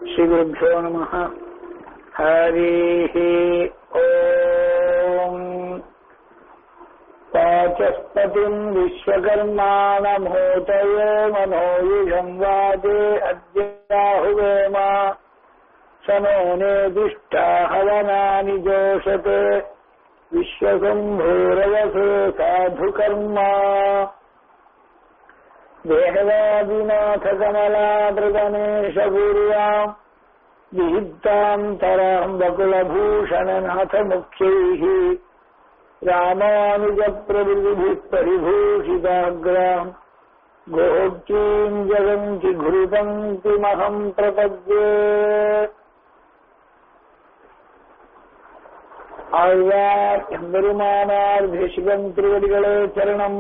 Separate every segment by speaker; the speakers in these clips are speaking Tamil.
Speaker 1: श्रीगुरुभ्यो नमः हरिः ॐ वाचस्पतिम् विश्वकर्माणमूतये मनोयुषम् वाजे अद्याहुवेम स नो नेदिष्टा हवनानि जोषते विश्वसम्भूरवसे साधुकर्मा देहवादिनाथकमलादृगमेशपूर्वाम् विहिताम् तराम् बकुलभूषणनाथमुख्यैः रामानुजप्रभृतिभिः परिभूषिताग्राम् गोप्तीम् जगन्ति घृतन्तिमहम् प्रपद्ये ஆழ்வார் எம்பெருமானார் தேசிகன் திருவடிகளே சரணம்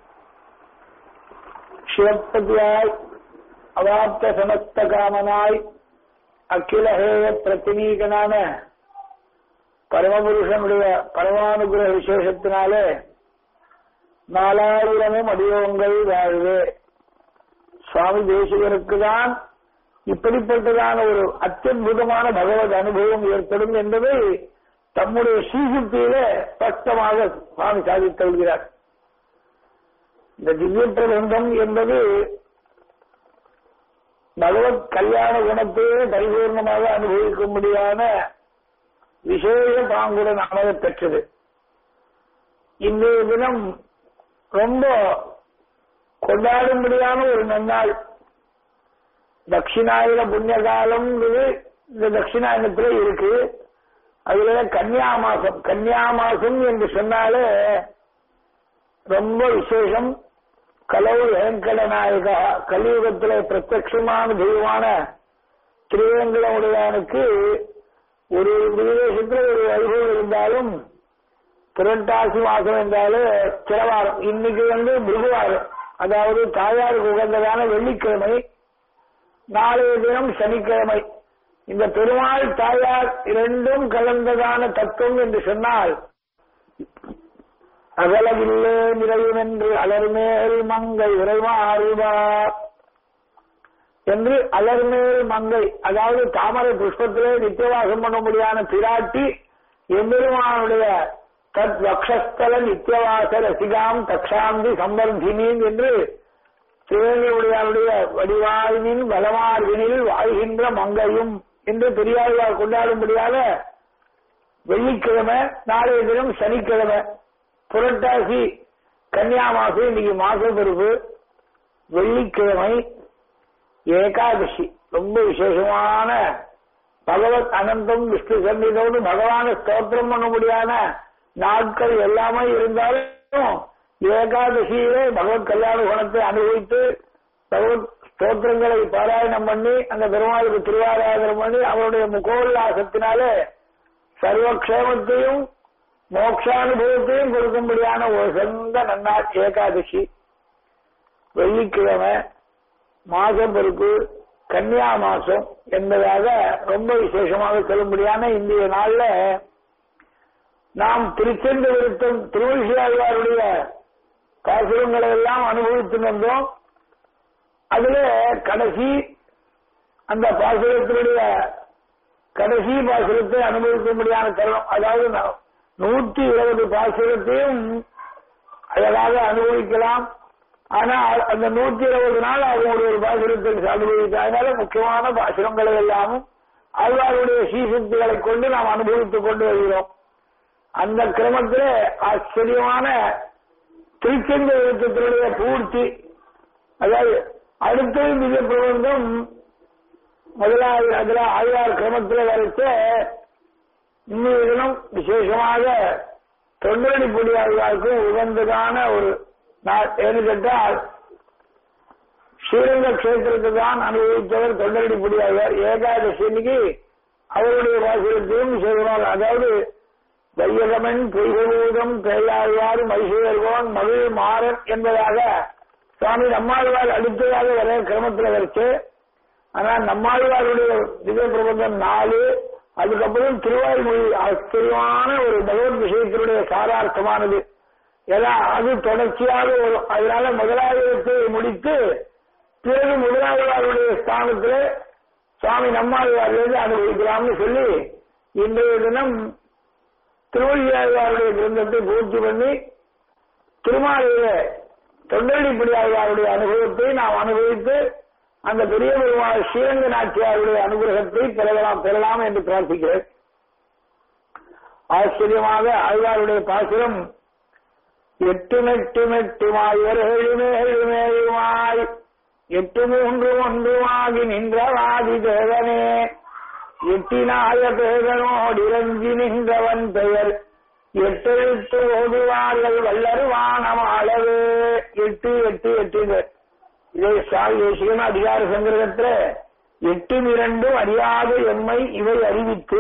Speaker 1: சிவப்பதியாய் அவாப்த சமஸ்த காமனாய் அகிலஹேய பிரத்தினீகனான பரமபுருஷனுடைய பரமானுகிரக விசேஷத்தினாலே நாலாயிரமும் அடியோங்கள் வாழ்வே சுவாமி தேசிகனுக்கு தான் இப்படிப்பட்டதான ஒரு அத்தியுதமான பகவத் அனுபவம் ஏற்படும் என்பதை தம்முடைய ஸ்ரீசுத்தியில ஸ்பஷ்டமாக சுவாமி சாதித்து வருகிறார் இந்த திவ்ய பிரபந்தம் என்பது பகவத் கல்யாண குணத்தையே பரிபூர்ணமாக அனுபவிக்கும்படியான விசேஷ பாங்குடன் அமைய பெற்றது இன்றைய தினம் ரொம்ப கொண்டாடும்படியான ஒரு நன்னாள் தட்சிணாயன புண்ணிய காலம் இந்த தட்சிணாயனத்திலே இருக்கு அதுல கன்னியா மாசம் கன்னியா மாசம் என்று சொன்னாலே ரொம்ப விசேஷம் கலவு வேங்கட நாயகா கலியுகத்திலே பிரத்யமான தெய்வமான திருவேங்கடமுடையானுக்கு ஒரு விதேசத்துல ஒரு வைபவம் இருந்தாலும் புரட்டாசி மாசம் என்றாலும் சிலவாரம் இன்னைக்கு வந்து புதுவாரம் அதாவது தாயாருக்கு உகந்ததான வெள்ளிக்கிழமை நாளைய தினம் சனிக்கிழமை இந்த பெருமாள் தாயார் இரண்டும் கலந்ததான தத்துவம் என்று சொன்னால் அகலவில்லே நிறையும் என்று அலர்மேல் மங்கை உரைமாறுவார் என்று அலர்மேல் மங்கை அதாவது தாமரை புஷ்பத்திலே நித்தியவாசம் பண்ண முடியாத பிராட்டி எம்பெருமானுடைய தத் வக்ஷஸ்தல நித்தியவாச ரசிகாம் தக்ஷாந்தி சம்பர்தினீன் என்று சிவனுடைய வடிவாயினின் வளமார்வினில் வாழ்கின்ற மங்கையும் என்று பெரியாழ்வார் கொண்டாடும்படியாக வெள்ளிக்கிழமை நாளைய தினம் சனிக்கிழமை புரட்டாசி கன்னியா மாசம் இன்னைக்கு மாச பிறப்பு வெள்ளிக்கிழமை ஏகாதசி ரொம்ப விசேஷமான பகவத் அனந்தம் விஷ்ணு சன்னிதோடு பகவான ஸ்தோத்திரம் பண்ண முடியாத நாட்கள் எல்லாமே இருந்தாலும் ஏகாதசியிலே பகவத் கல்யாண குணத்தை அனுபவித்து பகவத் ஸ்தோத்திரங்களை பாராயணம் பண்ணி அந்த பெருமாளுக்கு திருவாராதனம் பண்ணி அவருடைய முகோல்லாசத்தினாலே சர்வக்ஷேமத்தையும் மோட்சானுபவத்தையும் கொடுக்கும்படியான ஒரு சொந்த நன்னாள் ஏகாதசி வெள்ளிக்கிழமை மாசம் பொறுப்பு கன்னியா மாசம் என்பதாக ரொம்ப விசேஷமாக சொல்லும்படியான இந்திய நாள்ல நாம் திருச்செந்து விருத்தம் திருவள்ளியாழ்வாருடைய பாசுரங்களை எல்லாம் அனுபவித்து வந்தோம் அதுல கடைசி அந்த பாசுரத்தினுடைய கடைசி பாசுரத்தை அனுபவிக்கும்படியான தருணம் அதாவது நூற்றி இருபது பாசுரத்தையும் அழகாக அனுபவிக்கலாம் ஆனால் அந்த நூற்றி இருபது நாள் அவங்க ஒரு பாசுரத்தை அனுபவித்ததுனால முக்கியமான பாசுரங்களை எல்லாமும் அல்வாருடைய சீசக்திகளை கொண்டு நாம் அனுபவித்துக் கொண்டு வருகிறோம் அந்த கிரமத்தில் ஆச்சரியமான திருச்செந்த எழுத்தத்தினுடைய பூர்த்தி அதாவது அடுத்த மிக பிரபந்தம் முதலாவது அதுல ஆழ்வார் கிரமத்தில் வரைச்ச இன்னொரு தினம் விசேஷமாக தொண்டரடி பொடி ஆழ்வாருக்கும் உகந்ததான ஒரு நாள் ஏன்னு கேட்டால் ஸ்ரீரங்க கஷேத்திரத்தை தான் அனுபவித்தவர் தொண்டரடி பொடி ஆழ்வார் ஏகாதசி அன்னைக்கு அவருடைய வாசகத்தையும் விசேஷமாக அதாவது வையகமன் பொய்கூதம் பேயாழ்வார் மைசூர்கோன் மகிழ் மாறன் என்பதாக சுவாமி நம்மாழ்வார் அடுத்ததாக வர கிரமத்தில் வரைச்சு ஆனா நம்மாழ்வாருடைய திவ்ய பிரபந்தம் நாலு அதுக்கப்புறம் திருவாய்மொழி ஆச்சரியமான ஒரு பகவத் விஷயத்தினுடைய சாரார்த்தமானது ஏன்னா அது தொடர்ச்சியாக வரும் அதனால முதலாளியத்தை முடித்து பிறகு முதலாளியாருடைய ஸ்தானத்தில் சுவாமி நம்மாழ்வாரிலிருந்து அனுபவிக்கலாம்னு சொல்லி இன்றைய தினம் திருவள்ளியாழ்வாருடைய கிரந்தத்தை பூர்த்தி பண்ணி திருமாலையில தொண்டடிப்படி ஆழ்வாருடைய அனுபவத்தை நாம் அனுபவித்து அந்த பெரிய பெருமாள் ஸ்ரீரங்க நாச்சியாருடைய அனுகிரகத்தை பெறலாம் பெறலாம் என்று பிரார்த்திக்கிறேன் ஆச்சரியமாக ஆழ்வாருடைய பாசுரம் எட்டு மெட்டு மெட்டுமாய் ஒரு எழுமேழுமேழுமாய் எட்டு மூன்று ஒன்றுமாகி நின்றவாதி தேவனே எட்டினாய பேதனோடு இறங்கி நின்றவன் பெயர் எட்டெழுத்து ஓதுவார்கள் வல்லர் வானம் அளவு எட்டு எட்டு எட்டு இதை சாமி தேசிகன் அதிகார சங்கிரகத்துல எட்டும் இரண்டும் அறியாத எம்மை இவை அறிவித்து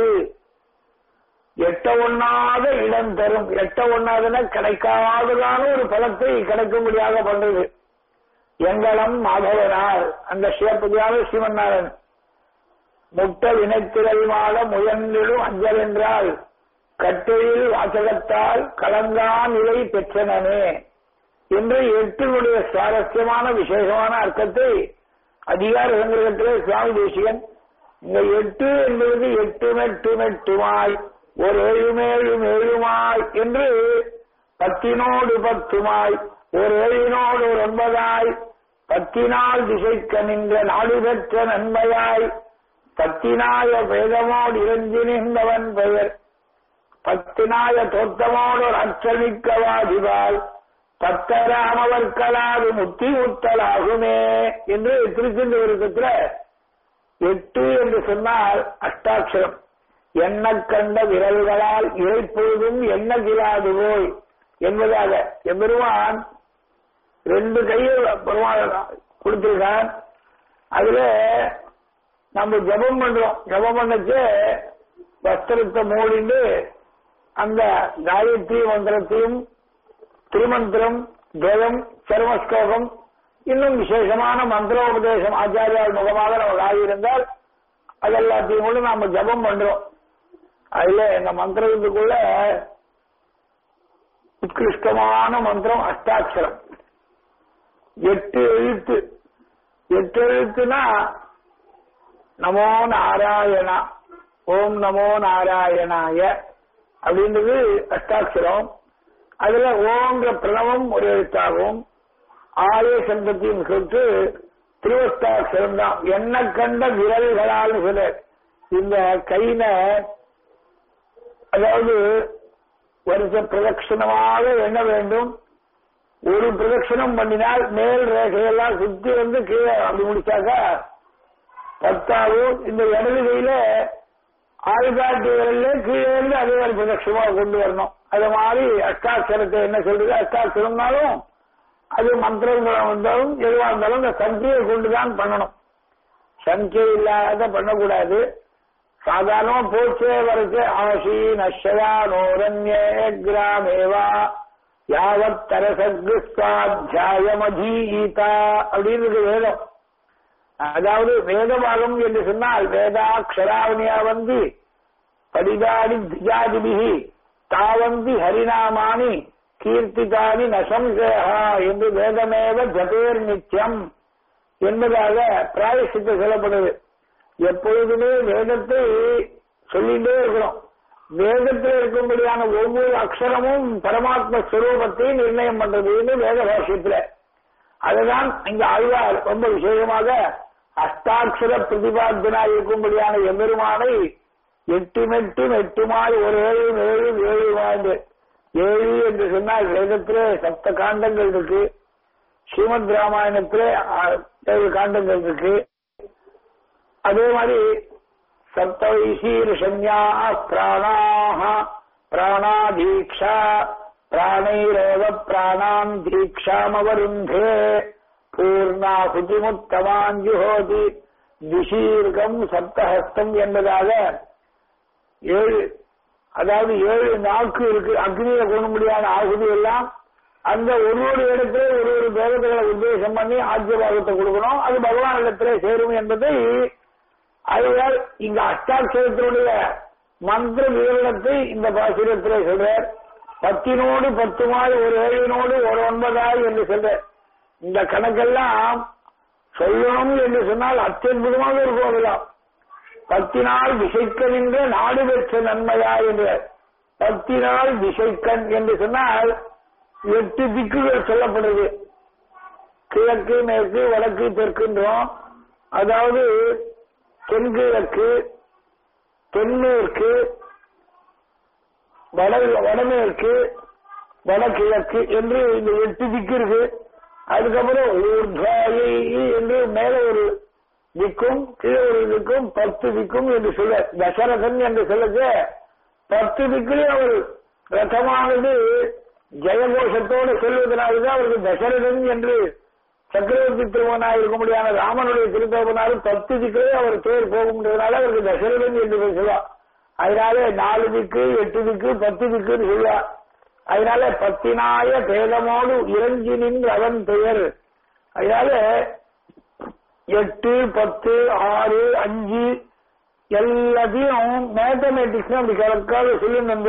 Speaker 1: எட்ட ஒண்ணாத இடம் தரும் எட்ட ஒண்ணாதுன்னா கிடைக்காததான ஒரு பலத்தை கிடைக்கும்படியாக பண்றது எங்களம் மாதவனார் அந்த சிவப்பதியாக சிவநாதன் முட்ட வினைத்திரல் மாட முயன்றிடும் அஞ்சல் என்றால் கட்டெழில் வாசகத்தால் கலங்கா நிலை பெற்றனனே என்று எட்டினுடைய சுவாரஸ்யமான விசேஷமான அர்த்தத்தை அதிகார சங்கிரகத்திலே சுவாமி தேசிகன் இந்த எட்டு என்பது எட்டு மெட்டு மெட்டுமாய் ஒரு ஏழுமேழும் ஏழுமாய் என்று பத்தினோடு பத்துமாய் ஒரு ஏழினோடு ஒரு ஒன்பதாய் பத்தினால் திசைக்க நின்ற நாடு பெற்ற நன்மையாய் பத்தினாய வேதமோடு இறங்கி நின்றவன் பெயர் பத்தினாய தோற்றமோடு ஒரு அச்சமிக்கவாதிவாள் பத்தராமவர்களாது முத்தி முத்தலாகுமே என்று திருச்செந்த விருத்தத்துல எட்டு என்று சொன்னால் அஷ்டாட்சரம் என்ன கண்ட விரல்களால் இறைப்பொழுதும் என்ன கிளாது போய் என்பதாக எம்பெருமான் ரெண்டு கையை பெருமாள் கொடுத்திருக்கான் அதுல நம்ம ஜபம் பண்றோம் ஜபம் பண்ணச்சு வஸ்திரத்தை மூடிண்டு அந்த காயத்ரி மந்திரத்தையும் திருமந்திரம் ஜெயம் சர்மஸ்லோகம் இன்னும் விசேஷமான மந்திரோபதேசம் ஆச்சாரியால் முகமாக நம்ம ஆகியிருந்தால் அதெல்லாத்தையும் கூட நாம ஜபம் பண்றோம் அதுல இந்த மந்திரத்துக்குள்ள உத்கிருஷ்டமான மந்திரம் அஷ்டாட்சரம் எட்டு எழுத்து எட்டு எழுத்துனா நமோ நாராயணா ஓம் நமோ நாராயணாய அப்படின்றது அஷ்டாட்சரம் அதுல ஓங்கிற பிரணவம் ஒரு எழுத்தாகவும் ஆய சந்தத்தையும் சொல்லிட்டு திருவஸ்தாட்சரம் தான் என்ன கண்ட விரல்களால் சொல்ல இந்த கையில அதாவது வருஷ பிரதட்சணமாக எண்ண வேண்டும் ஒரு பிரதட்சணம் பண்ணினால் மேல் ரேகையெல்லாம் சுத்தி வந்து கீழே அப்படி முடிச்சாக்கா பத்தாவும் இந்த இடது கையில ஆள்காட்டு விரல்ல கீழே இருந்து அதே மாதிரி பிரதட்சணமாக கொண்டு வரணும் அது மாதிரி அஷ்டாட்சரத்தை என்ன சொல்றது அஷ்டாட்சரம்னாலும் அது மந்திரம் வந்தாலும் எதுவாக இருந்தாலும் இந்த சங்கியை கொண்டுதான் பண்ணணும் சங்கியை இல்லாத பண்ணக்கூடாது சாதாரணமா போச்சே வரைச்சு ஆசி நஷயா நோரண்யே கிராமேவா யாவத் தரசக்கு சுவாத்தியாயமதீதா அப்படின்னு இருக்கு வேதம் அதாவது வேதபாகம் என்று சொன்னால் வேதாட்சராவணியா வந்து படிதாடி திஜாதிபிகி தாவந்தி ஹரிநாமானி கீர்த்திதானி நசம்சேகா என்று வேதமேவ ஜபேர் நித்தியம் என்பதாக பிராயசித்து சொல்லப்படுது எப்பொழுதுமே வேதத்தை சொல்லிட்டே இருக்கிறோம் வேதத்தில் இருக்கும்படியான ஒவ்வொரு அக்ஷரமும் பரமாத்ம ஸ்வரூபத்தை நிர்ணயம் பண்றதுன்னு வேத பாஷ்யத்துல அதுதான் இங்க ஆழ்வார் ரொம்ப விசேஷமாக அஷ்டாட்சர பிரதிபாத்தனாய் இருக்கும்படியான எம்பெருமானை எட்டு மெட்டும் எட்டுமாய் ஒரு ஏழு ஏழு ஏழு வாழ்ந்து ஏழு என்று சொன்னால் வேதத்திலே சப்த காண்டங்கள் இருக்கு ஸ்ரீமத் ராமாயணத்திலே ஏழு காண்டங்கள் இருக்கு அதே மாதிரி சப்தவைசீர்ஷன்யா பிராணாக பிராணாதீக்ஷா பிராணைரேவ பிராணாம் தீக்ஷாமவருந்தே பூர்ணாகுதிமுத்தமாஞ்சுஹோதி திசீர்கம் சப்தஹஸ்தம் என்பதாக ஏழு அதாவது ஏழு நாக்கு இருக்கு அக்னியில கொண்டு முடியாத ஆகுதி எல்லாம் அந்த ஒரு ஒரு இடத்துல ஒரு ஒரு தேவதைகளை உத்தேசம் பண்ணி ஆஜ்யபாகத்தை கொடுக்கணும் அது பகவான் இடத்திலே சேரும் என்பதை அதுவால் இங்க அஷ்டாட்சரத்தினுடைய மந்திர விவரணத்தை இந்த பாசுரத்திலே சொல்றார் பத்தினோடு பத்துமாய் ஒரு ஏழினோடு ஒரு ஒன்பதாய் என்று சொல்றார் இந்த கணக்கெல்லாம் சொல்லணும் என்று சொன்னால் அத்தியுதமாக இருக்கும் அதெல்லாம் பத்தினால் திசைக்கன் நாடு பெற்ற நன்மையா என்ற பத்தினால் திசைக்கண் என்று சொன்னால் எட்டு திக்குகள் சொல்லப்படுது கிழக்கு மேற்கு வடக்கு தெற்குன்றோம் அதாவது தென்கிழக்கு தென்மேற்கு வட வடமேற்கு வடகிழக்கு என்று இந்த எட்டு திக்கு இருக்கு அதுக்கப்புறம் ஊர்தாயை என்று மேல ஒரு திக்கும் கீழே ஒரு திக்கும் பத்து திக்கும் என்று சொல்ல தசரதன் என்று சொல்லுங்க பத்து திக்கிலே அவர் ரதமானது ஜெயகோஷத்தோடு செல்வதனால்தான் அவருக்கு தசரதன் என்று சக்கரவர்த்தி திருமணாக இருக்க முடியாத ராமனுடைய திருத்தவனாலும் பத்து திக்கிலே அவர் தேர் போகும்ன்றதுனால அவருக்கு தசரதன் என்று சொல்லுவார் அதனால நாலு திக்கு எட்டு திக்கு பத்து திக்குன்னு சொல்லுவார் அதனால பத்தினாய பேதமோடு இறங்கி நின்று அவன் பெயர் அதனால எட்டு பத்து ஆறு அஞ்சு எல்லாத்தையும் மேத்தமேட்டிக்ஸ் அப்படி கணக்காக சொல்லும் அந்த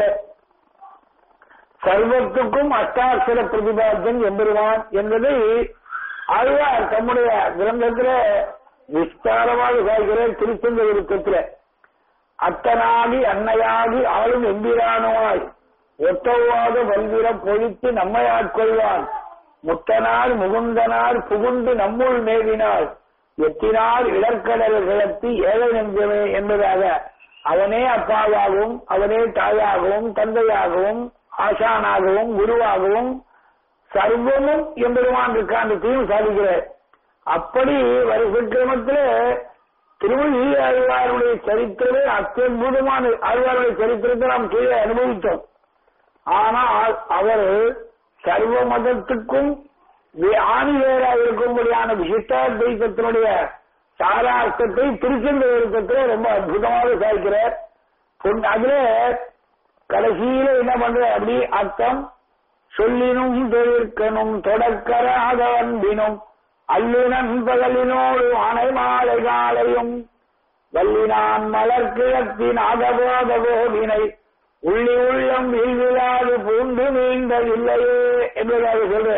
Speaker 1: சர்வத்துக்கும் அஷ்டாட்சர பிரதிபாத்தன் எம்பெருமான் என்பதை ஆழ்வார் தம்முடைய கிரந்தத்துல விஸ்தாரமாக சாய்கிற திருச்சந்த விருத்தத்துல அத்தனாகி அன்னையாகி ஆளும் எம்பிரானோனாய் ஒத்தவாத வல்விர பொழித்து நம்மை ஆட்கொள்வான் முத்தனார் முகுந்தனார் புகுந்து நம்முள் மேவினார் எத்தினார் இடர்கடல் கிளப்பி ஏழை நெஞ்சமே என்பதாக அவனே அப்பாவாகவும் அவனே தாயாகவும் தந்தையாகவும் ஆசானாகவும் குருவாகவும் சர்வமும் எம்பெருமான் இருக்காண்டத்தையும் சாதிக்கிறார் அப்படி வருஷக்கிரமத்தில் திருமணி ஆழ்வாருடைய சரித்திரமே அத்தியுதமான ஆழ்வாருடைய சரித்திரத்தை நாம் கீழே அனுபவித்தோம் ஆனால் அவர் சர்வ மதத்துக்கும் ஆணிவேரா இருக்கும்படியான விசிஷ்டாத்வைத்தத்தினுடைய சாரார்த்தத்தை திருச்செந்த விருத்தத்தில் ரொம்ப அற்புதமாக சாய்க்கிறார் அதுல கடைசியில என்ன பண்ற அப்படி அர்த்தம் சொல்லினும் தொழிற்கனும் தொடக்கராக அன்பினும் அல்லினன் பகலினோடு அணை மாலை காலையும் வல்லினான் மலர் கிழத்தின் அகபோத கோவினை உள்ளி உள்ளம் வீழ்விழாது பூண்டு மீண்டதில்லையே என்பதாக சொல்ற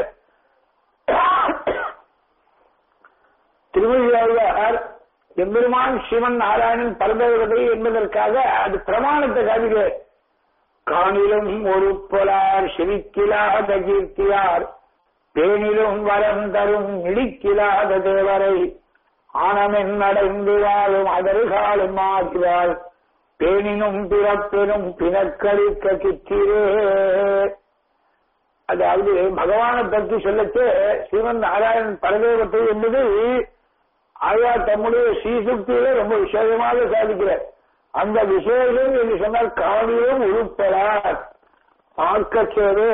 Speaker 1: திருமதியார் எம்பெருமான் சிவன் நாராயணன் பரதேவதை என்பதற்காக அது பிரமாணத்தை காமிக்க காணிலும் ஒரு பொலார் செவிக்கிலாத கீர்த்தியார் தேனிலும் வரம் தரும் இடிக்கிலாத தேவரை ஆனமென் அடைந்து வாழும் அதருகாலும் ஆகிறாள் பேணினும் பிறப்பெனும் பிணக்களிக்க கிச்சிரே அதாவது பகவானை பற்றி சொல்லச்சு சிவன் நாராயணன் பரதேவத்தை என்பது ஆயா தம்முடைய ஸ்ரீசுக்தியில ரொம்ப விசேஷமாக சாதிக்கிறார் அந்த விசேஷம் என்று சொன்னால் காவியம் உருப்படார் பார்க்கச்சேரு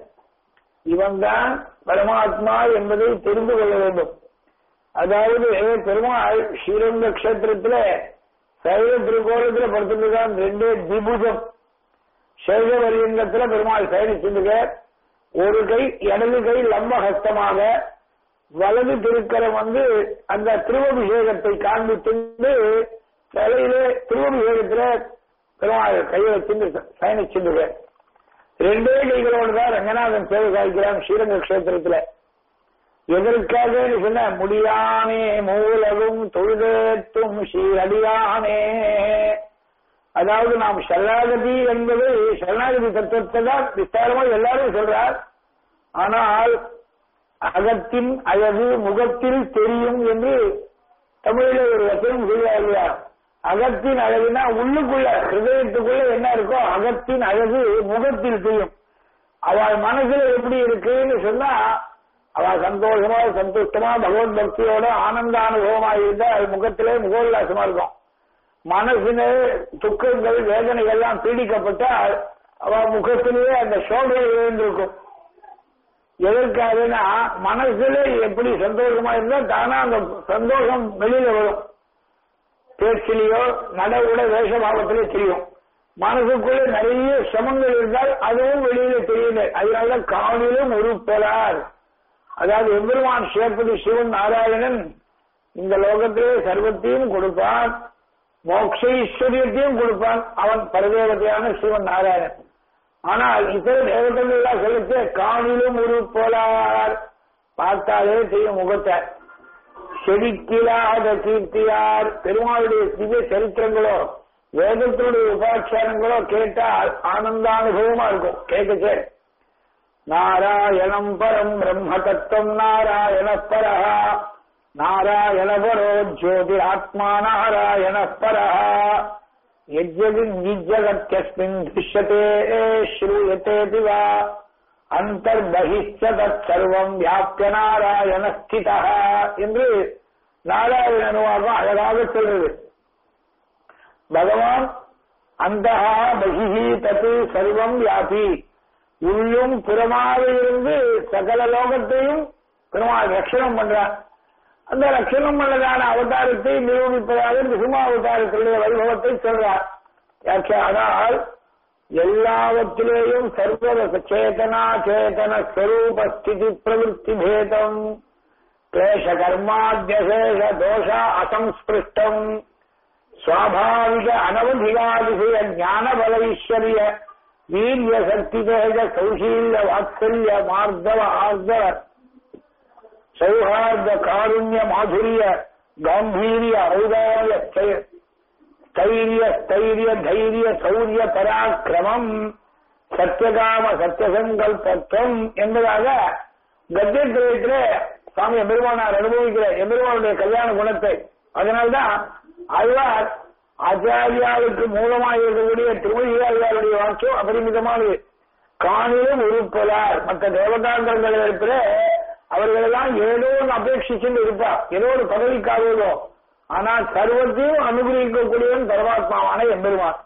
Speaker 1: இவன்தான் பரமாத்மா என்பதை தெரிந்து கொள்ள வேண்டும் அதாவது பெருமாள் ஸ்ரீரங்க கஷேத்திரத்துல சைவ திருக்கோலத்துல படுத்துட்டுதான் ரெண்டே திபுஜம் சேகவரியங்கத்துல பெருமாள் பயணிச்சிருக்க ஒரு கை இடது கை லம்ப ஹஸ்தமாக வலது திருக்கரம் வந்து அந்த திருவபிஷேகத்தை காண்பித்து தலையிலே திருவபிஷேகத்துல பெருமாள் கையை வச்சிருந்து பயணிச்சிருக்க ரெண்டே கைகளோடு தான் ரங்கநாதன் சேவை சாய்க்கிறான் ஸ்ரீரங்க கஷேத்திரத்துல எதற்காக சொன்ன முடியானே மூலகும் தொழுதேத்தும் ஸ்ரீரடியானே அதாவது நாம் சரணாகதி என்பது சரணாகதி தத்துவத்தை தான் விஸ்தாரமா எல்லாரும் சொல்றார் ஆனால் அகத்தின் அழகு முகத்தில் தெரியும் என்று தமிழில் ஒரு வசனம் சொல்றார் இல்லையா அகத்தின் அழகுனா உள்ளுக்குள்ள ஹிருதயத்துக்குள்ள என்ன இருக்கோ அகத்தின் அழகு முகத்தில் தெரியும் அவள் மனசுல எப்படி இருக்குன்னு சொன்னா அவள் சந்தோஷமா சந்துஷ்டமா பகவத் பக்தியோட ஆனந்த அனுபவமா இருந்தா அது முகத்திலே முகோல்லாசமா இருக்கும் மனசின துக்கங்கள் வேதனைகள் எல்லாம் பீடிக்கப்பட்டால் அவ முகத்திலேயே அந்த சோதனை எழுந்திருக்கும் எதற்காகனா மனசுல எப்படி சந்தோஷமா இருந்தா தானா அந்த சந்தோஷம் வெளியில வரும் பேச்சிலேயோ நடவுட வேஷபாவத்திலே தெரியும் மனசுக்குள்ள நிறைய சமங்கள் இருந்தால் அதுவும் வெளியில தெரியல அதனால காணிலும் உருப்பலார் அதாவது எம்பெருமான் சிவப்பதி சிவன் நாராயணன் இந்த லோகத்திலே சர்வத்தையும் கொடுப்பான் மோட்ச ஐஸ்வர்யத்தையும் கொடுப்பான் அவன் பரதேவதையான சிவன் நாராயணன் ஆனால் இதர தேவதைகள் எல்லாம் சொல்லிட்டு காணிலும் ஒரு போலார் பார்த்தாலே தெரியும் முகத்தை செவிக்கிலாத கீர்த்தியார் பெருமாளுடைய திவ்ய சரித்திரங்களோ வேதத்தினுடைய உபாட்சாரங்களோ கேட்டால் ஆனந்தானுபவமா இருக்கும் கேட்கச்சே நாராயணம் பரம் பிரம்ம தத்துவம் நாராயண பரஹ நாராயண பரோ ஜோதி ஆத்மா நாராயண பரஹ யஜ்ஜகத்யஸ்மின் திருஷ்யத்தே ஸ்ரூயத்தேதி வா அந்தர்பகிஷ்ட தற்சர்வம் வியாப்ய நாராயண ஸ்திதா என்று நாராயண அனுவாகம் அழகாக சொல்றது பகவான் அந்த பகிஹி தத்து சர்வம் வியாபி உள்ளும் புறமாக இருந்து சகல லோகத்தையும் பெருமாள் ரட்சணம் பண்றார் அந்த ரட்சணம் பண்ணதான அவதாரத்தை நிரூபிப்பதாக நிசுமா அவதாரத்தினுடைய வைபவத்தை சொல்றார் ஆனால் எல்லாவற்றிலேயும் சர்வ சேதனா சேதன ஸ்வரூப ஸ்திதி பிரவருத்தி பேதம் கிளேஷ கர்மாத்தியசேஷ தோஷ அசம்ஸ்பிருஷ்டம் சுவாபாவிக அனவதிகாதிசய ஞான பலைஸ்வரிய வீரிய சக்தி தேஜ கௌசீல்ய வாத்சல்ய மார்தவ ஆர்தவ சௌஹார்த காருண்ய மாதுரிய காம்பீரிய ஔதாரிய ஸ்தைரிய ஸ்தைரிய தைரிய சௌரிய பராக்கிரமம் சத்தியகாம சத்தியசங்கல்பத்துவம் என்பதாக கத்தியத்திரத்திலே சுவாமி எம்பெருமானார் அனுபவிக்கிற எம்பெருமானுடைய கல்யாண குணத்தை அதனால்தான் ஆழ்வார் ஆச்சாரியாவுக்கு மூலமாக இருக்கக்கூடிய திருமொழியாருடைய வாக்கியம் அபரிமிதமானது காணிலும் உறுப்பலார் மற்ற தேவதாந்தங்கள் இருக்கிற அவர்களெல்லாம் ஏதோ ஒன்று அபேட்சிச்சுன்னு இருப்பா ஏதோ ஒரு பதவிக்காகவோ ஆனால் சர்வத்தையும் அனுகிரகிக்கக்கூடியவன் பரமாத்மாவான எம்பெருமான்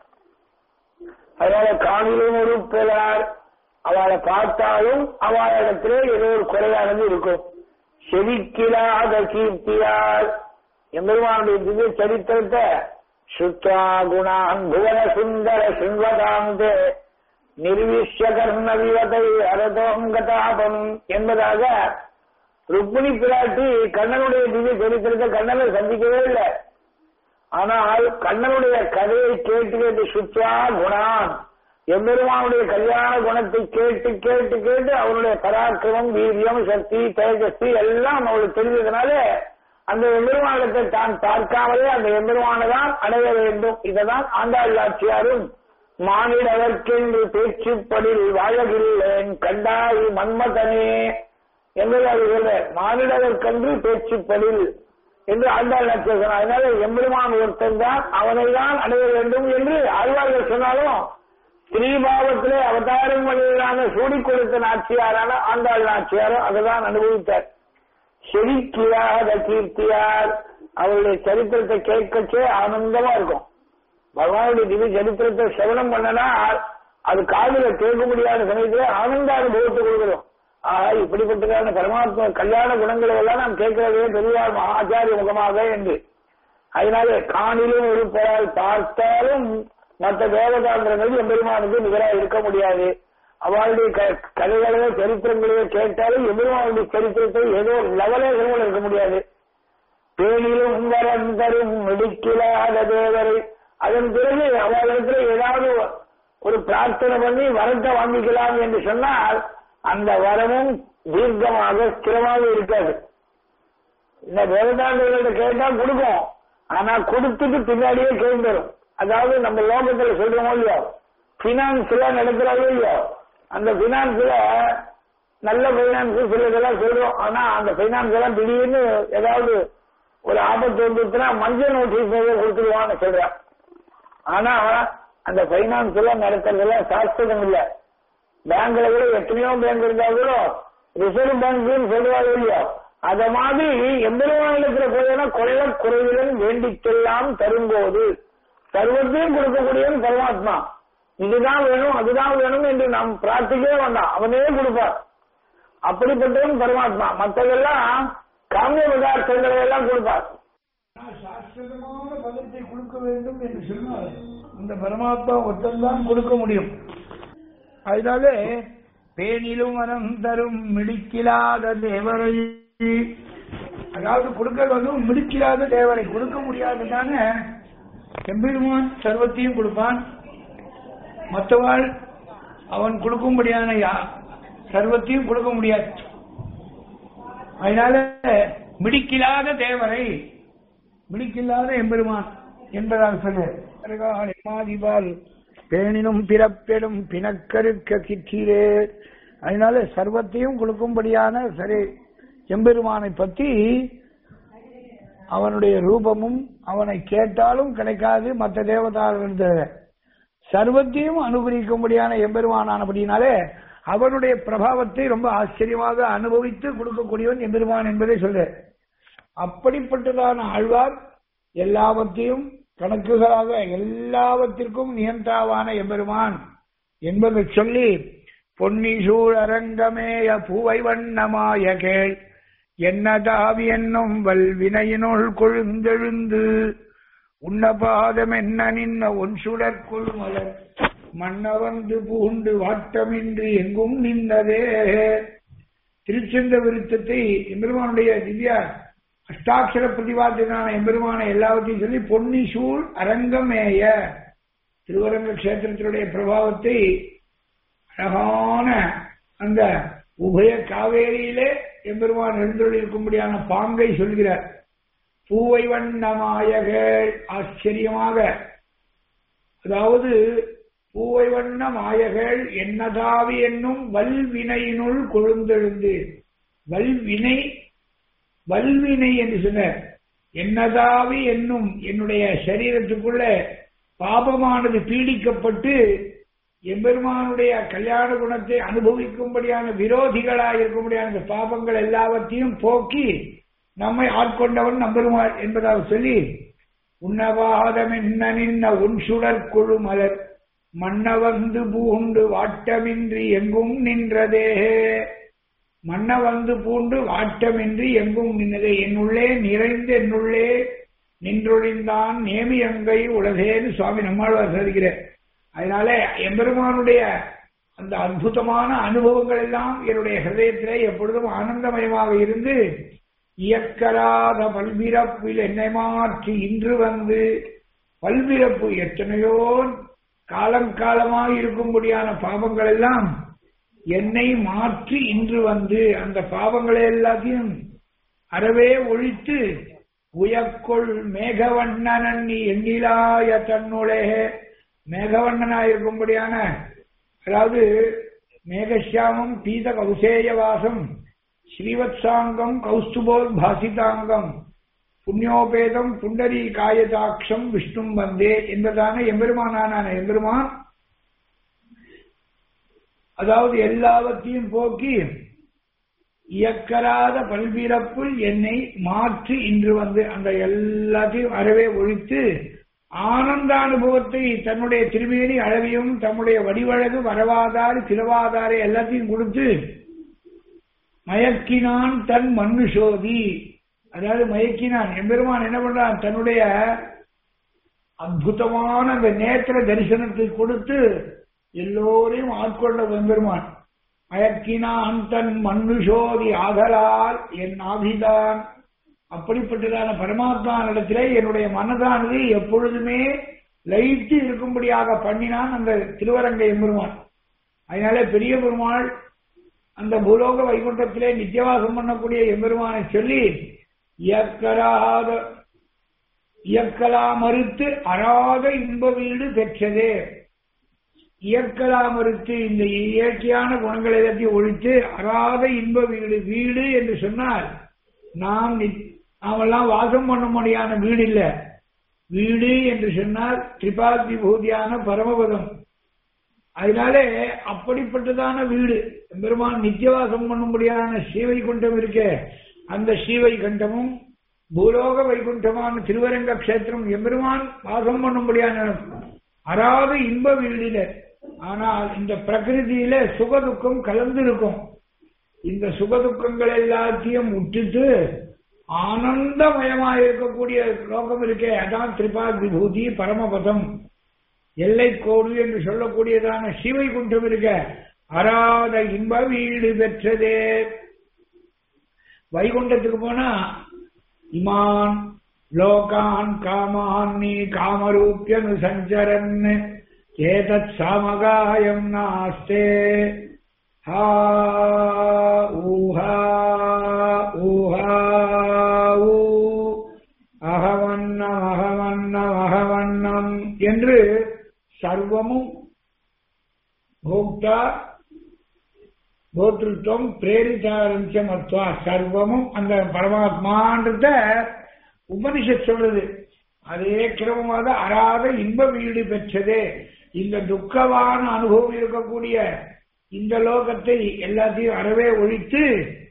Speaker 1: அதனால காணிலும் உறுப்பலார் அவளை பார்த்தாலும் அவளிடத்திலே ஏதோ ஒரு குறையானது இருக்கும் செவிக்கிலாத கீர்த்தியார் எம்பெருமானுடைய திவ்ய சரித்திரத்தை சுத்வா குணான் புவன சுந்தர சிங்கதாந்தே நிர்விஷ்ய கர்ண விவதை அரதோங்கதாபம் என்பதாக ருக்மிணி பிராட்டி கண்ணனுடைய திவ்ய சரித்திரத்தை கண்ணனை சந்திக்கவே இல்லை ஆனால் கண்ணனுடைய கதையை கேட்டு கேட்டு சுத்வா குணான் எம்பெருமானுடைய கல்யாண குணத்தை கேட்டு கேட்டு கேட்டு அவனுடைய பராக்கிரமம் வீரியம் சக்தி தேஜஸ்தி எல்லாம் அவளுக்கு தெரிஞ்சதுனால அந்த எம்பெருமானத்தை தான் பார்க்காமலே அந்த எம்பெருமானதான் அடைய வேண்டும் இததான் ஆண்டாள் ஆட்சியாரும் மானிடவர்க்கென்று பேச்சுப்படில் வாழகில்லேன் கண்டாய் மன்மதனே என்பது அது சொல்ற மானிடவர்க்கென்று பேச்சுப்படில் என்று ஆண்டாள் ஆட்சியர் சொன்னார் அதனால எம்பெருமான் ஒருத்தன் தான் அவனை தான் அடைய வேண்டும் என்று ஆழ்வார்கள் சொன்னாலும் ஸ்ரீபாவத்திலே அவதாரம் வழியிலான சூடி கொடுத்த நாச்சியாரான ஆண்டாள் நாச்சியாரும் அதுதான் அனுபவித்தார் செவிக்கியாத கீர்த்தியார் அவருடைய சரித்திரத்தை கேட்கச்சே ஆனந்தமா இருக்கும் பகவானுடைய திவ்ய சரித்திரத்தை சிரவணம் பண்ணனா அது காதுல கேட்க முடியாத சமயத்துல ஆனந்த அனுபவத்தை கொடுக்கிறோம் ஆஹா இப்படிப்பட்டதான பரமாத்மா கல்யாண குணங்களை எல்லாம் நாம் கேட்கிறதே பெரியார் ஆச்சாரிய முகமாக என்று அதனால காணிலும் ஒரு பெறால் பார்த்தாலும் மற்ற தேவதாந்திரங்கள் எம்பெருமானுக்கு நிகராக இருக்க முடியாது அவளுடைய கதைகளையோ சரித்திரங்களையோ கேட்டாலும் எம்பெருமானுடைய சரித்திரத்தை ஏதோ லெவலே இருக்க முடியாது பேணிலும் வரம் தரும் மிடிக்கிலாத தேவரை அதன் பிறகு அவளிடத்துல ஏதாவது ஒரு பிரார்த்தனை பண்ணி வரத்தை வாங்கிக்கலாம் என்று சொன்னால் அந்த வரமும் தீர்க்கமாக ஸ்திரமாக இருக்காது இந்த தேவதாந்தர்கள்ட்ட கேட்டா கொடுக்கும் ஆனா கொடுத்துட்டு பின்னாடியே கேள்வி அதாவது நம்ம லோகத்துல சொல்றோமோ இல்லையோ பினான்ஸ்ல நடக்கிறாரோ இல்லையோ அந்த பினான்ஸ்ல நல்ல பைனான்ஸ் சிலதெல்லாம் சொல்றோம் ஆனா அந்த பைனான்ஸ் எல்லாம் திடீர்னு ஏதாவது ஒரு ஆபத்து வந்துச்சுன்னா மஞ்சள் நோட்டீஸ் கொடுத்துருவான்னு சொல்றான் ஆனா அந்த பைனான்ஸ் எல்லாம் நடத்துறதெல்லாம் சாஸ்திரம் இல்ல பேங்க்ல கூட எத்தனையோ பேங்க் இருந்தா கூட ரிசர்வ் பேங்க் சொல்லுவாங்க இல்லையோ அத மாதிரி எம்பெருமாநிலத்துல போயினா கொள்ள குறைவிலும் வேண்டிக்கெல்லாம் தரும்போது சர்வத்தையும் கொடுக்கக்கூடியவன் பரமாத்மா இதுதான் வேணும் அதுதான் வேணும் என்று நாம் பிரார்த்திக்கவே வேண்டாம் அவனே கொடுப்பார் அப்படிப்பட்டவன் பரமாத்மா மற்றதெல்லாம் காமிய பதார்த்தங்களை எல்லாம் கொடுப்பார்
Speaker 2: சாஸ்திரமான பலத்தை கொடுக்க வேண்டும் என்று சொன்னால் இந்த பரமாத்மா ஒருத்தன் கொடுக்க முடியும் அதனால பேணிலும் வரம் தரும் மிடிக்கிலாத தேவரை அதாவது கொடுக்கறது வந்து மிடிக்கிலாத தேவரை கொடுக்க முடியாதுதான எம்பெருமான் சர்வத்தையும் கொடுப்பான் மற்றவாள் அவன் கொடுக்கும்படியான யா- சர்வத்தையும் கொடுக்க முடியாது அதனால மிடிக்கில்லாத தேவரை மிடிக்கில்லாத எம்பெருமான் என்பதால் சொல்லு மாதிபால் பேணினும் பிறப்பெடும் பிணக்கருக்க கிட்டீரே அதனால சர்வத்தையும் கொடுக்கும்படியான சரி எம்பெருமானை பற்றி அவனுடைய ரூபமும் அவனை கேட்டாலும் கிடைக்காது மற்ற தேவதார்கள் சர்வத்தையும் அனுபவிக்கும்படியான எம்பெருமானானபடினாலே அவனுடைய பிரபாவத்தை ரொம்ப ஆச்சரியமாக அனுபவித்து கொடுக்கக்கூடியவன் எம்பெருமான் என்பதை சொல்ற அப்படிப்பட்டதான ஆழ்வார் எல்லாவற்றையும் கணக்குகளாக எல்லாவற்றிற்கும் நியந்தாவான எம்பெருமான் என்பதை சொல்லி பொன்னிசூழ் அரங்கமேய பூவை வண்ணமாய கேள் என்னதாவி என்னும் வல்வினையினுள் கொழுந்தெழுந்து உன்னபாதம் என்ன நின்ன ஒன் சுடற்குள் மலர் மன்னவந்து பூண்டு வாட்டமின்றி எங்கும் நின்றதே திருச்செந்த விருத்தத்தை எம்பெருமானுடைய திவ்யா அஷ்டாட்சர பிரதிபாத்தியனான எம்பெருமான எல்லாவற்றையும் சொல்லி பொன்னிசூழ் அரங்கமேய திருவரங்க கஷேத்திரத்தினுடைய பிரபாவத்தை அழகான அந்த உபய காவேரியிலே எம்பெருமான் எழுந்தொழிருக்கும்படியான பாங்கை சொல்கிறார் பூவை வண்ணமாயகள் ஆச்சரியமாக அதாவது பூவை வண்ண மாயகள் என்னதாவி என்னும் வல்வினையினுள் கொழுந்தெழுந்து வல்வினை வல்வினை என்று சொன்னார் என்னதாவி என்னும் என்னுடைய சரீரத்துக்குள்ள பாபமானது பீடிக்கப்பட்டு எம்பெருமானுடைய கல்யாண குணத்தை அனுபவிக்கும்படியான விரோதிகளாக இருக்கும்படியான அந்த பாபங்கள் எல்லாவற்றையும் போக்கி நம்மை ஆட்கொண்டவன் நம்பெருமாள் என்பதாக சொல்லி உன்னவாதம் என்ன நின்ன உன் சுடற்குழு மலர் மன்னவந்து பூண்டு வாட்டமின்றி எங்கும் நின்றதே மன்னவந்து பூண்டு வாட்டமின்றி எங்கும் நின்றதே என்னுள்ளே நிறைந்து என்னுள்ளே நின்றொழிந்தான் நேமியங்கை உலகேன்னு சுவாமி நம்மாழ்வார் சாதிக்கிறார் அதனால எம்பெருமானுடைய அந்த அற்புதமான அனுபவங்கள் எல்லாம் என்னுடைய ஹிரதயத்திலே எப்பொழுதும் ஆனந்தமயமாக இருந்து இயக்கராத பல்பிறப்பில் என்னை மாற்றி இன்று வந்து பல்பிறப்பு எத்தனையோ காலம் காலமாக இருக்கும்படியான பாவங்கள் எல்லாம் என்னை மாற்றி இன்று வந்து அந்த பாவங்களை எல்லாத்தையும் அறவே ஒழித்து உயக்கொள் மேகவண்ணனன் நீ எண்ணிலாய தன்னுடைய மேகவண்ணனாயிருக்கும்படியான அதாவது மேகசியாமம் பீத கௌசேயவாசம் ஸ்ரீவத்சாங்கம் கௌஸ்துபோத் பாசிதாங்கம் புண்ணியோபேதம் புண்டரி காயதாட்சம் விஷ்ணும் வந்தே என்பதான எம்பெருமானான எம்பெருமான் அதாவது எல்லாவற்றையும் போக்கி இயக்கராத பல்பிறப்புள் என்னை மாற்றி இன்று வந்து அந்த எல்லாத்தையும் அறவே ஒழித்து ஆனந்த அனுபவத்தை தன்னுடைய திருமேனி அளவையும் தம்முடைய வடிவழகு வரவாதாறு பிறவாதாறு எல்லாத்தையும் கொடுத்து மயக்கினான் தன் மண்ணு சோதி அதாவது மயக்கினான் எம்பெருமான் என்ன பண்றான் தன்னுடைய அற்புதமான அந்த நேத்திர தரிசனத்தை கொடுத்து எல்லோரையும் ஆட்கொண்ட எம்பெருமான் மயக்கினான் தன் மண்ணு சோதி ஆகலால் என் ஆபிதான் அப்படிப்பட்டதான பரமாத்மானிடத்திலே என்னுடைய மனதானது எப்பொழுதுமே லைட்டு இருக்கும்படியாக பண்ணினான் அந்த திருவரங்க எம்பெருமான் அதனால பெரிய பெருமாள் அந்த பூலோக வைகுண்டத்திலே நித்தியவாசம் பண்ணக்கூடிய எம்பெருமானை சொல்லி இயக்கராத இயக்கலா மறுத்து அறாத இன்ப வீடு பெற்றதே இயற்கலா மறுத்து இந்த இயற்கையான குணங்களை எல்லாத்தையும் ஒழித்து அறாத இன்ப வீடு வீடு என்று சொன்னால் நாம் நாமெல்லாம் வாசம் பண்ண முடியாத வீடு இல்ல வீடு என்று சொன்னால் திரிபாதி பூதியான பரமபதம் அதனாலே அப்படிப்பட்டதான வீடு பெருமான் நித்தியவாசம் பண்ணும்படியான ஸ்ரீவை குண்டம் இருக்க அந்த ஸ்ரீவை கண்டமும் பூலோக வைகுண்டமான திருவரங்க கஷேத்திரம் எம்பெருமான் வாசம் பண்ணும்படியான அறாத இன்ப வீடில ஆனால் இந்த பிரகிருதியில சுகதுக்கம் கலந்து இருக்கும் இந்த சுகதுக்கங்கள் எல்லாத்தையும் விட்டுட்டு ஆனந்தமயமாக இருக்கக்கூடிய லோகம் இருக்கே அதான் திரிபாத் விபூதி பரமபதம் எல்லை கோடு என்று சொல்லக்கூடியதான சிவை குண்டம் இருக்க அறாத இன்ப வீடு பெற்றதே வைகுண்டத்துக்கு போனா இமான் லோகான் காமான் நீ காமரூப்பியனு சஞ்சரன் ஏதத் சாமகாயம் நாஸ்தே ஹா ஊஹா ஊஹா என்று சர்வமும் போக்தா போத்திருத்தம் பிரேரிதாரஞ்ச மத்வா சர்வமும் அந்த பரமாத்மான்றத உபனிஷத் சொல்லுது அதே கிரமமாக அறாத இன்ப வீடு பெற்றதே இந்த துக்கமான அனுபவம் இருக்கக்கூடிய இந்த லோகத்தை எல்லாத்தையும் அறவே ஒழித்து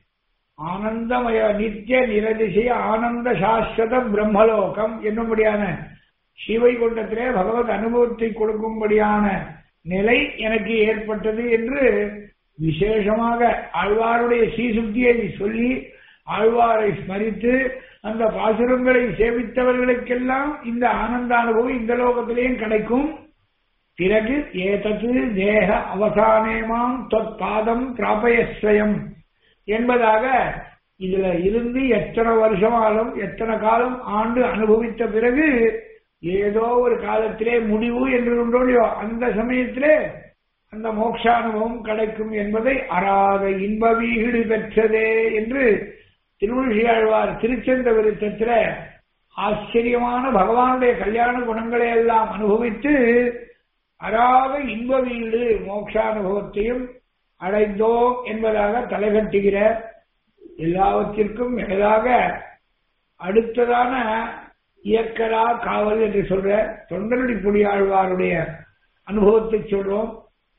Speaker 2: ஆனந்தமய நித்திய நிரதிசய ஆனந்த சாஸ்வத பிரம்மலோகம் என்னும்படியான ஸ்ரீவைகுண்டத்திலே பகவத் அனுபவத்தை கொடுக்கும்படியான நிலை எனக்கு ஏற்பட்டது என்று விசேஷமாக ஆழ்வாருடைய ஸ்ரீசுத்தியை சொல்லி ஆழ்வாரை ஸ்மரித்து அந்த பாசுரங்களை சேவித்தவர்களுக்கெல்லாம் இந்த ஆனந்த அனுபவம் இந்த லோகத்திலேயும் கிடைக்கும் பிறகு ஏதத்து தேக அவசானேமாம் தொற்பாதம் பிராபயஸ்வயம் என்பதாக இதுல இருந்து எத்தனை வருஷமாலும் எத்தனை காலம் ஆண்டு அனுபவித்த பிறகு ஏதோ ஒரு காலத்திலே முடிவு என்று உண்டோடையோ அந்த சமயத்திலே அந்த மோட்சானுபவம் கிடைக்கும் என்பதை அறாத இன்ப வீடு பெற்றதே என்று திருமொழியாழ்வார் திருச்செந்த விருத்தத்தில் ஆச்சரியமான பகவானுடைய கல்யாண குணங்களை எல்லாம் அனுபவித்து அறாத இன்ப வீடு மோட்சானுபவத்தையும் அடைந்தோம் என்பதாக தலைகட்டுகிற எல்லாவற்றிற்கும் மேலாக அடுத்ததான இயக்கரா காவல் என்று சொல்ற தொண்டரடி புலியாழ்வாருடைய அனுபவத்தை சொல்றோம்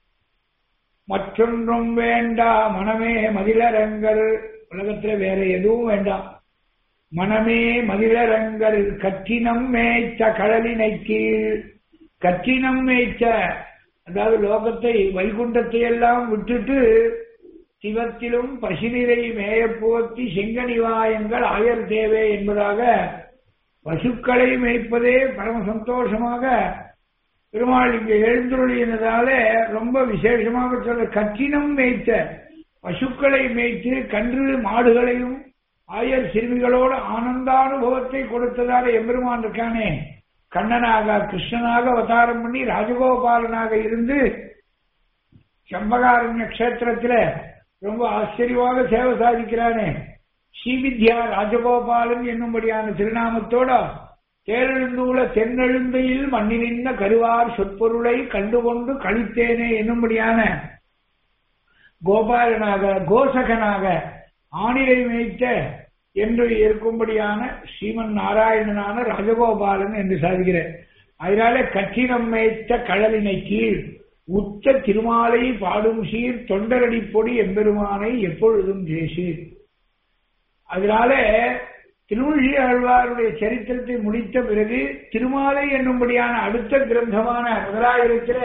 Speaker 2: மற்றொன்றும் வேண்டா மனமே மதிலரங்கர் உலகத்துல வேற எதுவும் வேண்டாம் மனமே மதிலரங்கர் கற்றினம் மேய்த்த கடலினை கீழ் கற்றினம் மேய்த்த அதாவது லோகத்தை வைகுண்டத்தை எல்லாம் விட்டுட்டு சிவத்திலும் பசுநிலை மேயப்போத்தி செங்கனிவாயங்கள் ஆயர் தேவை என்பதாக பசுக்களை மேய்ப்பதே பரம சந்தோஷமாக பெருமாள் இங்கு எழுந்துள்ளினதால ரொம்ப விசேஷமாக சொல்ற கற்றினம் மேய்த்த பசுக்களை மேய்த்து கன்று மாடுகளையும் ஆயர் சிறுமிகளோடு ஆனந்தானுபவத்தை கொடுத்ததால எம்பெருமான் இருக்கானே கண்ணனாக கிருஷ்ணனாக அவதாரம் பண்ணி ராஜகோபாலனாக இருந்து சம்பகாரண்ய கஷேத்திரத்துல ரொம்ப ஆச்சரியமாக சேவை சாதிக்கிறானே ஸ்ரீவித்யா ராஜகோபாலன் என்னும்படியான திருநாமத்தோட தேரெழுந்தூள தென்னெழுந்தையில் மண்ணினின்ன கருவார் சொற்பொருளை கண்டுகொண்டு கழித்தேனே என்னும்படியான கோபாலனாக கோசகனாக ஆணிலை மேய்த்த என்று இருக்கும்படியான ஸ்ரீமன் நாராயணனான ராஜகோபாலன் என்று சாதிக்கிறேன் அதனால கற்றினம் மேய்த்த கடலினை கீழ் உச்ச திருமாலை பாடும் சீர் தொண்டரடி பொடி எம்பெருமானை எப்பொழுதும் பேசு அதனால திருமொழி ஆழ்வாருடைய சரித்திரத்தை முடித்த பிறகு திருமாலை என்னும்படியான அடுத்த கிரந்தமான முதலாயிரத்தில்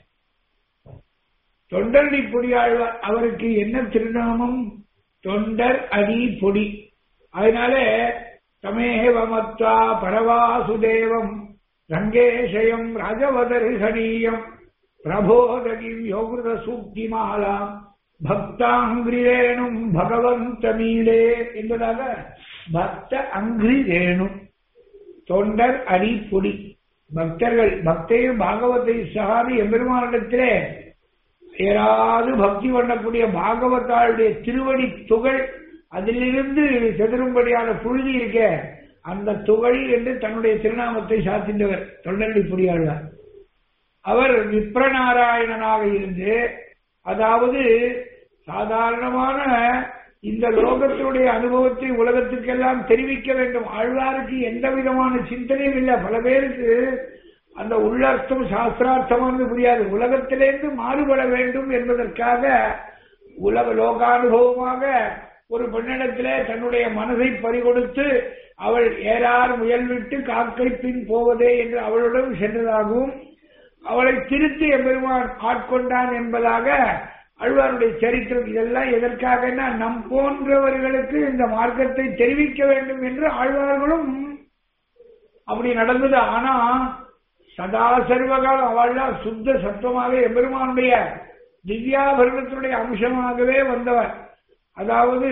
Speaker 2: தொண்டரடி பொடி ஆழ்வார் அவருக்கு என்ன திருநாமம் தொண்டர் அடி பொடி அதனால தமேவமத்வா பரவாசுதேவம் ரங்கேஷயம் ராஜவதர்ஹணீயம் பிரபோதகிம் யோகிருத சூக்திமாலாம் பக்தாங்கிரேணும் பகவந்தமீடே என்பதாக பக்த அங்கிரி ரேணும் தொண்டர் அடி பொடி பக்தர்கள் பக்தையும் பாகவத்தை சகாது எம்பெருமானிடத்திலே ஏறாது பக்தி பண்ணக்கூடிய பாகவத்தாளுடைய திருவடி துகள் அதிலிருந்து செதறும்படியான புழுதி இருக்க அந்த துகள் என்று தன்னுடைய திருநாமத்தை சாத்தின்றவர் தொண்டரடி புரியாழ்வார் அவர் விப்ரநாராயணனாக இருந்து அதாவது சாதாரணமான இந்த லோகத்தினுடைய அனுபவத்தை உலகத்திற்கெல்லாம் தெரிவிக்க வேண்டும் ஆழ்வாருக்கு எந்த விதமான சிந்தனையும் இல்லை பல பேருக்கு அந்த உள்ளர்த்தம் சாஸ்திரார்த்தமானது புரியாது உலகத்திலேருந்து மாறுபட வேண்டும் என்பதற்காக உலக லோகானுபவமாக ஒரு பெண்ணிடத்திலே தன்னுடைய மனதை பறிகொடுத்து அவள் ஏறார் முயல்விட்டு காக்கை பின் போவதே என்று அவளுடன் சென்றதாகவும் அவளை திருத்தி எம்பெருமான் ஆட்கொண்டான் என்பதாக அழ்வாருடைய சரித்திரம் இதெல்லாம் எதற்காகனா நம் போன்றவர்களுக்கு இந்த மார்க்கத்தை தெரிவிக்க வேண்டும் என்று ஆழ்வார்களும் அப்படி நடந்தது ஆனா சதா சர்வகாலம் அவள்லாம் சுத்த சத்துவமாக எம்பெருமானுடைய திவ்யாபரணத்தினுடைய அம்சமாகவே வந்தவர் அதாவது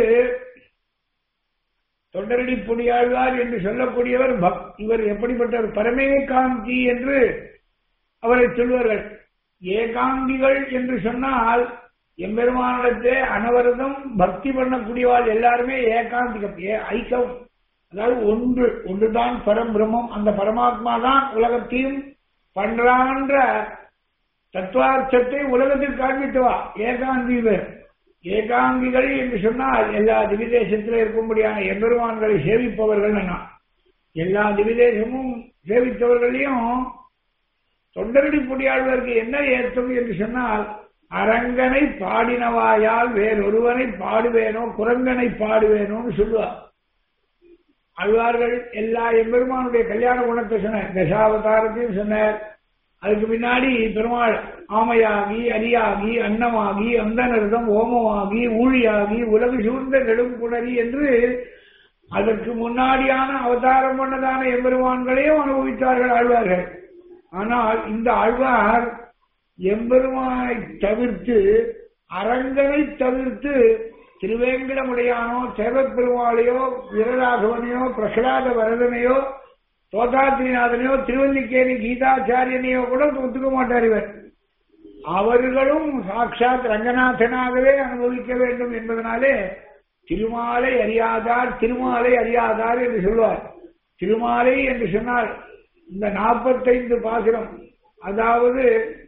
Speaker 2: தொண்டரடி பொடியாழ்வார் என்று சொல்லக்கூடியவர் பக் இவர் எப்படிப்பட்டவர் பரமே காந்தி என்று அவரை சொல்வார்கள் ஏகாங்கிகள் என்று சொன்னால் எம்பெருமானிடத்தே அனவரதம் பக்தி பண்ணக்கூடியவாள் எல்லாருமே ஏகாந்திகம் ஏ ஐக்கம் அதாவது ஒன்று ஒன்றுதான் பரம்பிரமம் அந்த பரமாத்மா தான் உலகத்தையும் பண்றான்ற தத்துவார்த்தத்தை உலகத்தில் காண்பித்துவா ஏகாந்தி பேர் ஏகாங்கிகள் என்று சொன்னால் எல்லா திவிதேசத்தில் இருக்கும்படியான எம்பெருமான்களை சேவிப்பவர்கள் நான் எல்லா திவிதேசமும் சேவித்தவர்களையும் தொண்டரடி பொடியாழ்வதற்கு என்ன ஏற்றம் என்று சொன்னால் அரங்கனை பாடினவாயால் வேறொருவனை பாடுவேனோ குரங்கனை பாடுவேனோன்னு சொல்லுவார் அழ்வார்கள் எல்லா எம்பெருமானுடைய கல்யாண குணத்தை சொன்னார் தசாவதாரத்தையும் சொன்னார் அதுக்கு பின்னாடி பெருமாள் ஆமையாகி அரியாகி அன்னமாகி அந்தனர்தம் ஓமமாகி ஊழியாகி உலகு சூழ்ந்த நெடுங்குணரி என்று அதற்கு முன்னாடியான அவதாரம் பண்ணதான எம்பெருமான்களையும் அனுபவித்தார்கள் ஆழ்வார்கள் ஆனால் இந்த ஆழ்வார் எம்பெருமானை தவிர்த்து அரங்கனை தவிர்த்து திருவேங்கடமுடையானோ சேவப்பெருமாளையோ வீரராகவனையோ பிரகலாத வரதனையோ தோதாத்ரிநாதனையோ திருவல்லிக்கேணி கீதாச்சாரியனையோ கூட ஒத்துக்க மாட்டார் இவர் அவர்களும் சாட்சாத் ரங்கநாதனாகவே அனுபவிக்க வேண்டும் என்பதனாலே திருமாலை அறியாதார் திருமாலை அறியாதார் என்று சொல்வார் திருமாலை என்று சொன்னால் இந்த நாற்பத்தைந்து பாசுரம் அதாவது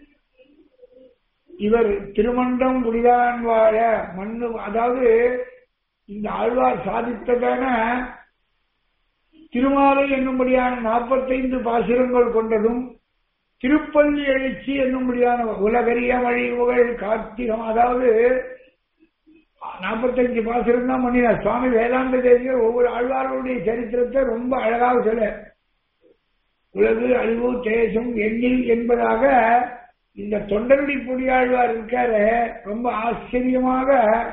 Speaker 2: இவர் திருமண்டம் குடிதான் வாழ மண்ணு அதாவது இந்த ஆழ்வார் சாதித்ததான திருமாலை என்னும்படியான நாற்பத்தைந்து பாசுரங்கள் கொண்டதும் திருப்பள்ளி எழுச்சி என்னும்படியான உலகரிய மழிவுகள் கார்த்திகம் அதாவது நாற்பத்தஞ்சு பாசுரம் தான் பண்ணினார் சுவாமி வேதாந்த தேசியர் ஒவ்வொரு ஆழ்வார்களுடைய சரித்திரத்தை ரொம்ப அழகாக சொல்ல உலகு அழிவு தேசம் எண்ணில் என்பதாக இந்த தொண்டரடி பொடியாழ்வார் இருக்காரு ரொம்ப ஆச்சரியமாக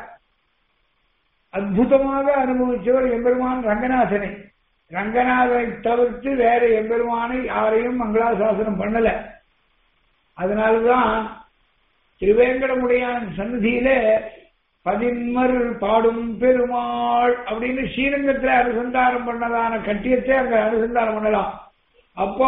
Speaker 2: அற்புதமாக அனுபவிச்சவர் எம்பெருமான் ரங்கநாதனை ரங்கநாதனை தவிர்த்து வேற எம்பெருமானை யாரையும் மங்களாசாசனம் பண்ணல அதனால்தான் திருவேங்கடமுடையான் சன்னதியில பதின்மர் பாடும் பெருமாள் அப்படின்னு ஸ்ரீரங்கத்துல அனுசந்தாரம் பண்ணதான கட்டியத்தை அங்க அனுசந்தாரம் பண்ணலாம் அப்போ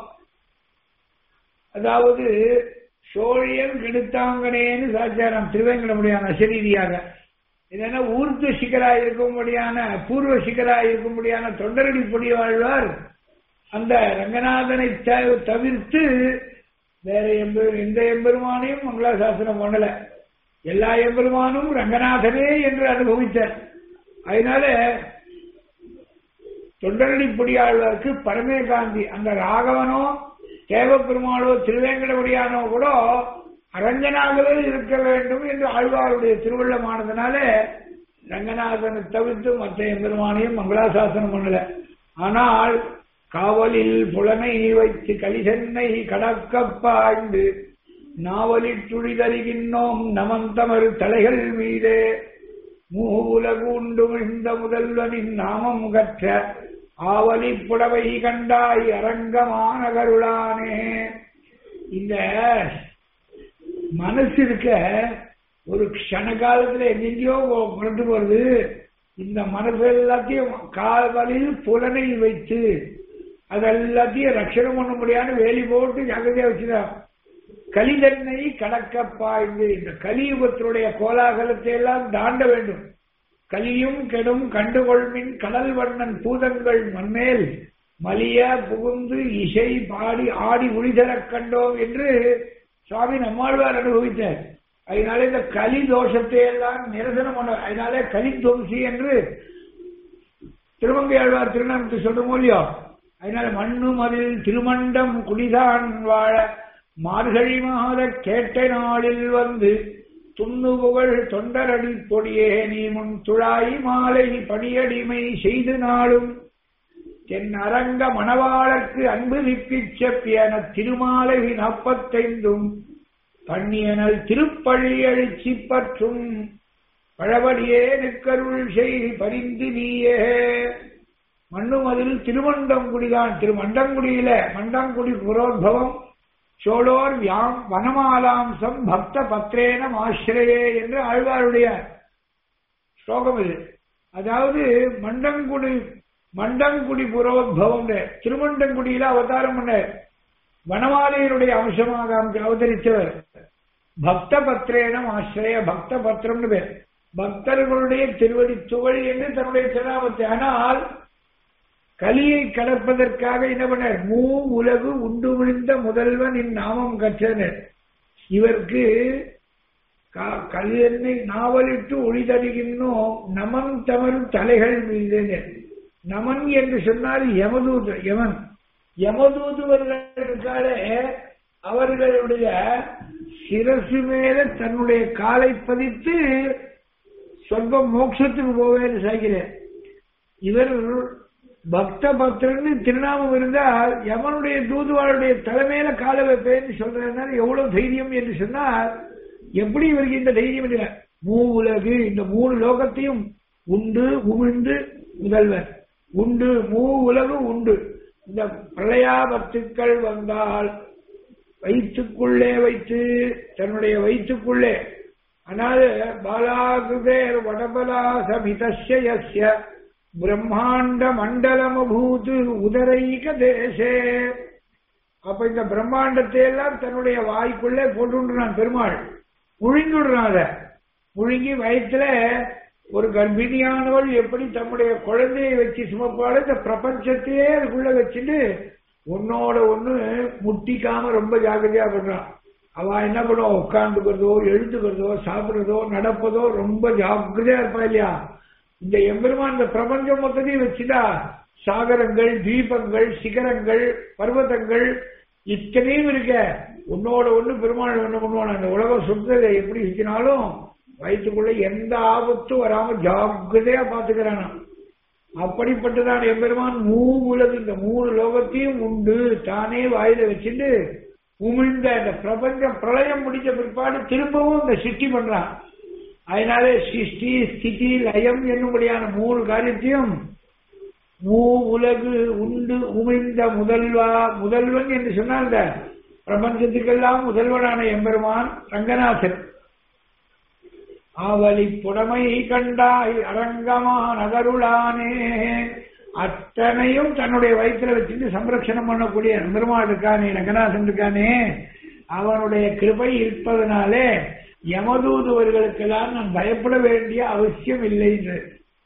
Speaker 2: அதாவது சோழியன் கெடுத்தாங்கனேன்னு சாச்சாரம் திருவேங்கடமுடியான அசரீதியாக என்னன்னா ஊர்த்து சிக்கராய் இருக்கும்படியான பூர்வ சிக்கராய் இருக்கும்படியான தொண்டரடி பொடி வாழ்வார் அந்த ரங்கநாதனை தவிர்த்து வேற எம்பெரு எந்த எம்பெருமானையும் மங்களாசாசனம் பண்ணல எல்லா எம்பெருமானும் ரங்கநாதனே என்று அனுபவித்தார் அதனால தொண்டரடி பொடியாழ்வாருக்கு பரமேகாந்தி அந்த ராகவனோ தேவப்பெருமாளோ திருவேங்கடமுடியானோ கூட அரங்கனாகவே இருக்க வேண்டும் என்று ஆழ்வாருடைய திருவள்ளமானதுனால ரங்கநாதனை தவிர்த்து மற்ற எம்பெருமானையும் மங்களாசாசனம் பண்ணல ஆனால் காவலில் புலனை வைத்து கலிசென்னை கடக்க பாய்ந்து நாவலில் துழிதறிகின்றோம் நமந்தமரு தலைகள் மீதே மூவுலகுண்டு இந்த முதல்வனின் நாமம் கற்ற ஆவலி புடவை கண்டாய் அரங்கமான கருளானே இந்த மனசு இருக்க ஒரு க்ஷண காலத்துல எங்கெங்கயோ புரண்டு போறது இந்த மனசு எல்லாத்தையும் காவலில் புலனை வைத்து அதெல்லாத்தையும் ரட்சணம் பண்ண முடியாத வேலி போட்டு ஜாகிரதையா வச்சுதான் கலிதன்னை கடக்க பாய்ந்து இந்த கலியுகத்தினுடைய கோலாகலத்தை எல்லாம் தாண்ட வேண்டும் கலியும் கெடும் கண்டுகொள்மின் கடல் வண்ணன் பூதங்கள் மண்மேல் மலிய புகுந்து இசை பாடி ஆடி ஒளிதரக் கண்டோம் என்று சுவாமி நம்மாழ்வார் அனுபவித்தார் அதனால இந்த கலி தோஷத்தை எல்லாம் நிரசனம் பண்ண அதனால கலி துவம்சி என்று திருமங்கை ஆழ்வார் திருநாமத்தை சொல்றோமோ இல்லையோ அதனால மண்ணும் அதில் திருமண்டம் குடிதான் வாழ மார்கழி மாத கேட்ட நாளில் வந்து துண்ணு புகழ் தொண்டரடி பொடியே நீ முன் துழாய் மாலை பணியடிமை செய்து நாளும் தென் அரங்க மணவாளர்க்கு அன்பு விப்பிச் செப்பியன திருமாலை நாற்பத்தைந்தும் பண்ணியனல் திருப்பள்ளி எழுச்சி பற்றும் பழவடியே நிற்கருள் செய் பரிந்து நீயே மண்ணுமதில் திருமண்டங்குடிதான் திருமண்டங்குடியில மண்டங்குடி புரோத்பவம் சோழோர் வியாம் வனமாலாம்சம் பக்த பத்ரேனம் ஆசிரியே என்று ஆழ்வாருடைய ஸ்லோகம் இது அதாவது மண்டங்குடி மண்டங்குடி புரோத்பவம் திருமண்டங்குடியில அவதாரம் பண்ண வனமாலையினுடைய அம்சமாக அவதரித்தவர் பக்த பத்ரேனம் ஆசிரிய பக்த பத்திரம்னு பேர் பக்தர்களுடைய திருவடி துகள் என்று தன்னுடைய சிராமத்தை ஆனால் கலியை கடப்பதற்காக என்ன பண்ணார் மூ உலகு உண்டு விழுந்த முதல்வன் இந்நாமம் கற்றனர் இவருக்கு கல்யெண்ணை நாவலிட்டு ஒளிதருகின்றோம் நமன் தமரும் தலைகள் மீது நமன் என்று சொன்னால் யமதூது யமன் யமதூதுவர்களாலே அவர்களுடைய சிரசு மேல தன்னுடைய காலை பதித்து சொர்க்கம் மோட்சத்துக்கு போவேன்னு சாய்கிறேன் இவர் பக்த பக்தர்னு திருநாமம் இருந்தால் யமனுடைய தூதுவாளுடைய தலைமையில கால வைப்பேன்னு சொல்றதுனால எவ்வளவு தைரியம் என்று சொன்னால் எப்படி இவருக்கு இந்த தைரியம் இல்லை மூ உலகு இந்த மூணு லோகத்தையும் உண்டு உமிழ்ந்து முதல்வர் உண்டு மூ உலகு உண்டு இந்த பிரளயாபத்துக்கள் வந்தால் வயிற்றுக்குள்ளே வைத்து தன்னுடைய வயிற்றுக்குள்ளே அதாவது பாலாகுதேர் வடபலாசமிதஸ்ய பிரம்மாண்ட மண்டலமபூத் உதரைக தேசே அப்ப இந்த பிரம்மாண்டத்தை எல்லாம் தன்னுடைய வாய்க்குள்ளே போட்டுன்றான் பெருமாள் முழுங்கிடுறான் அத முழுங்கி வயிற்றுல ஒரு கர்ப்பிணியானவள் எப்படி தம்முடைய குழந்தையை வச்சு சுமப்பாடு இந்த பிரபஞ்சத்தையே அதுக்குள்ள வச்சுட்டு உன்னோட ஒண்ணு முட்டிக்காம ரொம்ப ஜாக்கிரதையா பண்றான் அவ என்ன பண்ணுவோம் உட்காந்துக்கிறதோ எழுத்துக்கிறதோ சாப்பிடுறதோ நடப்பதோ ரொம்ப ஜாக்கிரதையா இருப்பா இல்லையா இந்த எம்பெருமான் இந்த பிரபஞ்சம் மொத்தத்தையும் வச்சுட்டா சாகரங்கள் தீபங்கள் சிகரங்கள் பர்வதங்கள் இத்தனையும் இருக்க உன்னோட ஒண்ணு பெருமாள் ஒண்ணு பண்ணுவான் அந்த உலகம் சுத்ததை எப்படி வச்சினாலும் வயிற்றுக்குள்ள எந்த ஆபத்தும் வராம ஜாக்கிரதையா பாத்துக்கிறானா அப்படிப்பட்டதான் எம்பெருமான் மூ உலகு இந்த மூணு லோகத்தையும் உண்டு தானே வாயில வச்சுட்டு உமிழ்ந்த இந்த பிரபஞ்சம் பிரளயம் முடிஞ்ச பிற்பாடு திரும்பவும் இந்த சிருஷ்டி பண்றான் அதனாலே சிருஷ்டி ஸ்திதி லயம் என்னும்படியான மூணு காரியத்தையும் மூ உலகு உண்டு உமிழ்ந்த முதல்வா முதல்வன் என்று சொன்னால் இந்த பிரபஞ்சத்துக்கெல்லாம் முதல்வனான எம்பெருமான் ரங்கநாதன் ஆவலி புடமை கண்டாய் அரங்கமா நகருளானே அத்தனையும் தன்னுடைய வயிற்றுல வச்சுட்டு சம்ரட்சணம் பண்ணக்கூடிய பெருமாள் இருக்கானே ரங்கநாதன் இருக்கானே அவனுடைய கிருபை இருப்பதனாலே யமதூதுவர்களுக்கெல்லாம் நான் பயப்பட வேண்டிய அவசியம் இல்லை என்று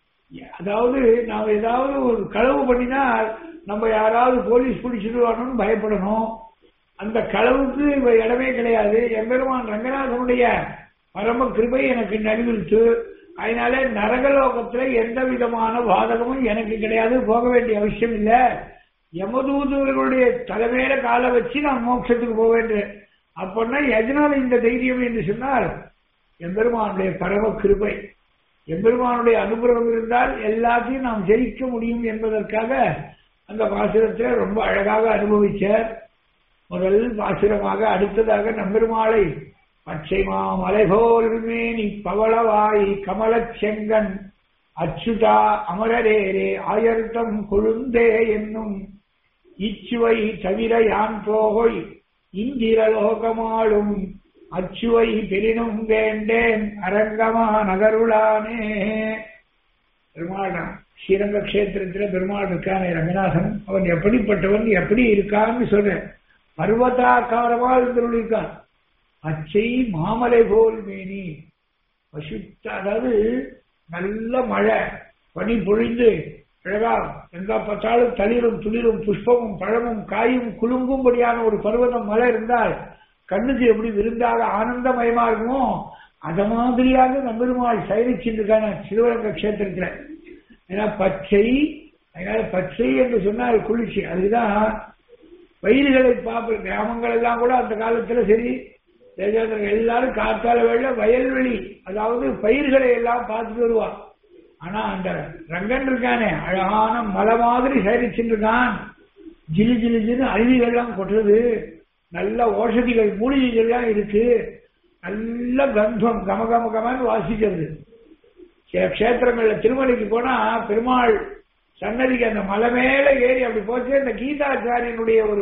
Speaker 2: அதாவது நாம் ஏதாவது ஒரு களவு பண்ணினால் நம்ம யாராவது போலீஸ் பிடிச்சிடுவானு பயப்படணும் அந்த களவுக்கு இடமே கிடையாது எம்பெருமான் ரங்கநாதனுடைய பரம கிருபை எனக்கு நலிவிழ்த்து அதனால நரகலோகத்துல எந்த விதமான பாதகமும் எனக்கு கிடையாது போக வேண்டிய அவசியம் இல்ல யமதூதர்களுடைய தலைமையில காலை வச்சு நான் மோட்சத்துக்கு போக வேண்டும் அப்படின்னா எதனால இந்த தைரியம் என்று சொன்னால் எம்பெருமானுடைய பரம கிருபை எம்பெருமானுடைய அனுகிரகம் இருந்தால் எல்லாத்தையும் நாம் ஜெயிக்க முடியும் என்பதற்காக அந்த பாசுரத்துல ரொம்ப அழகாக அனுபவிச்சார் முதல் பாசுரமாக அடுத்ததாக நம்பெருமாளை பச்சை மாமலை போல் மேனி பவளவாய் கமலச் செங்கன் அச்சுதா அமரரேரே ஆயர்த்தம் கொழுந்தே என்னும் இச்சுவை தவிர யான் போகொய் இந்திரலோகமாளும் அச்சுவை பெரினும் வேண்டேன் அரங்கமா நகருளானே பெருமாள் ஸ்ரீரங்க கஷேத்திரத்துல பெருமாள் இருக்கானே ரங்கநாதன் அவன் எப்படிப்பட்டவன் எப்படி இருக்கான்னு சொல்றேன் பர்வதாக்காரமா இருந்திருக்கான் பச்சை மாமலை போல் மேனி பசுத்த அதாவது நல்ல மழை பனி பொழிந்து அழகா எங்க பார்த்தாலும் தளிரும் துளிரும் புஷ்பமும் பழமும் காயும் குலுங்கும்படியான ஒரு பருவதம் மழை இருந்தால் கண்ணுக்கு எப்படி விருந்தாக ஆனந்தமயமா இருக்குமோ அத மாதிரியாக நம்பெருமாள் சயனிச்சிருக்கான சிறுவரங்க கஷேத்திரத்துல ஏன்னா பச்சை அதனால பச்சை என்று சொன்னால் குளிர்ச்சி அதுதான் பயிர்களை பார்ப்ப கிராமங்கள் எல்லாம் கூட அந்த காலத்துல சரி தேஜாந்தர்கள் எல்லாரும் காத்தால வேலை வயல்வெளி அதாவது பயிர்களை எல்லாம் பார்த்துட்டு வருவா ஆனா அந்த ரங்கன் இருக்கானே அழகான மலை மாதிரி சயனிச்சுருக்கான் ஜிலு ஜிலு ஜிலு அருவிகள்லாம் கொட்டுறது நல்ல ஓஷதிகள் மூலிகைகள்லாம் இருக்கு நல்ல கந்தம் கம கம கமன்னு வாசிக்கிறது சில கஷேத்திரங்கள்ல திருமலைக்கு போனா பெருமாள் சன்னதிக்கு அந்த மலை மேல ஏறி அப்படி போச்சு அந்த கீதாச்சாரியனுடைய ஒரு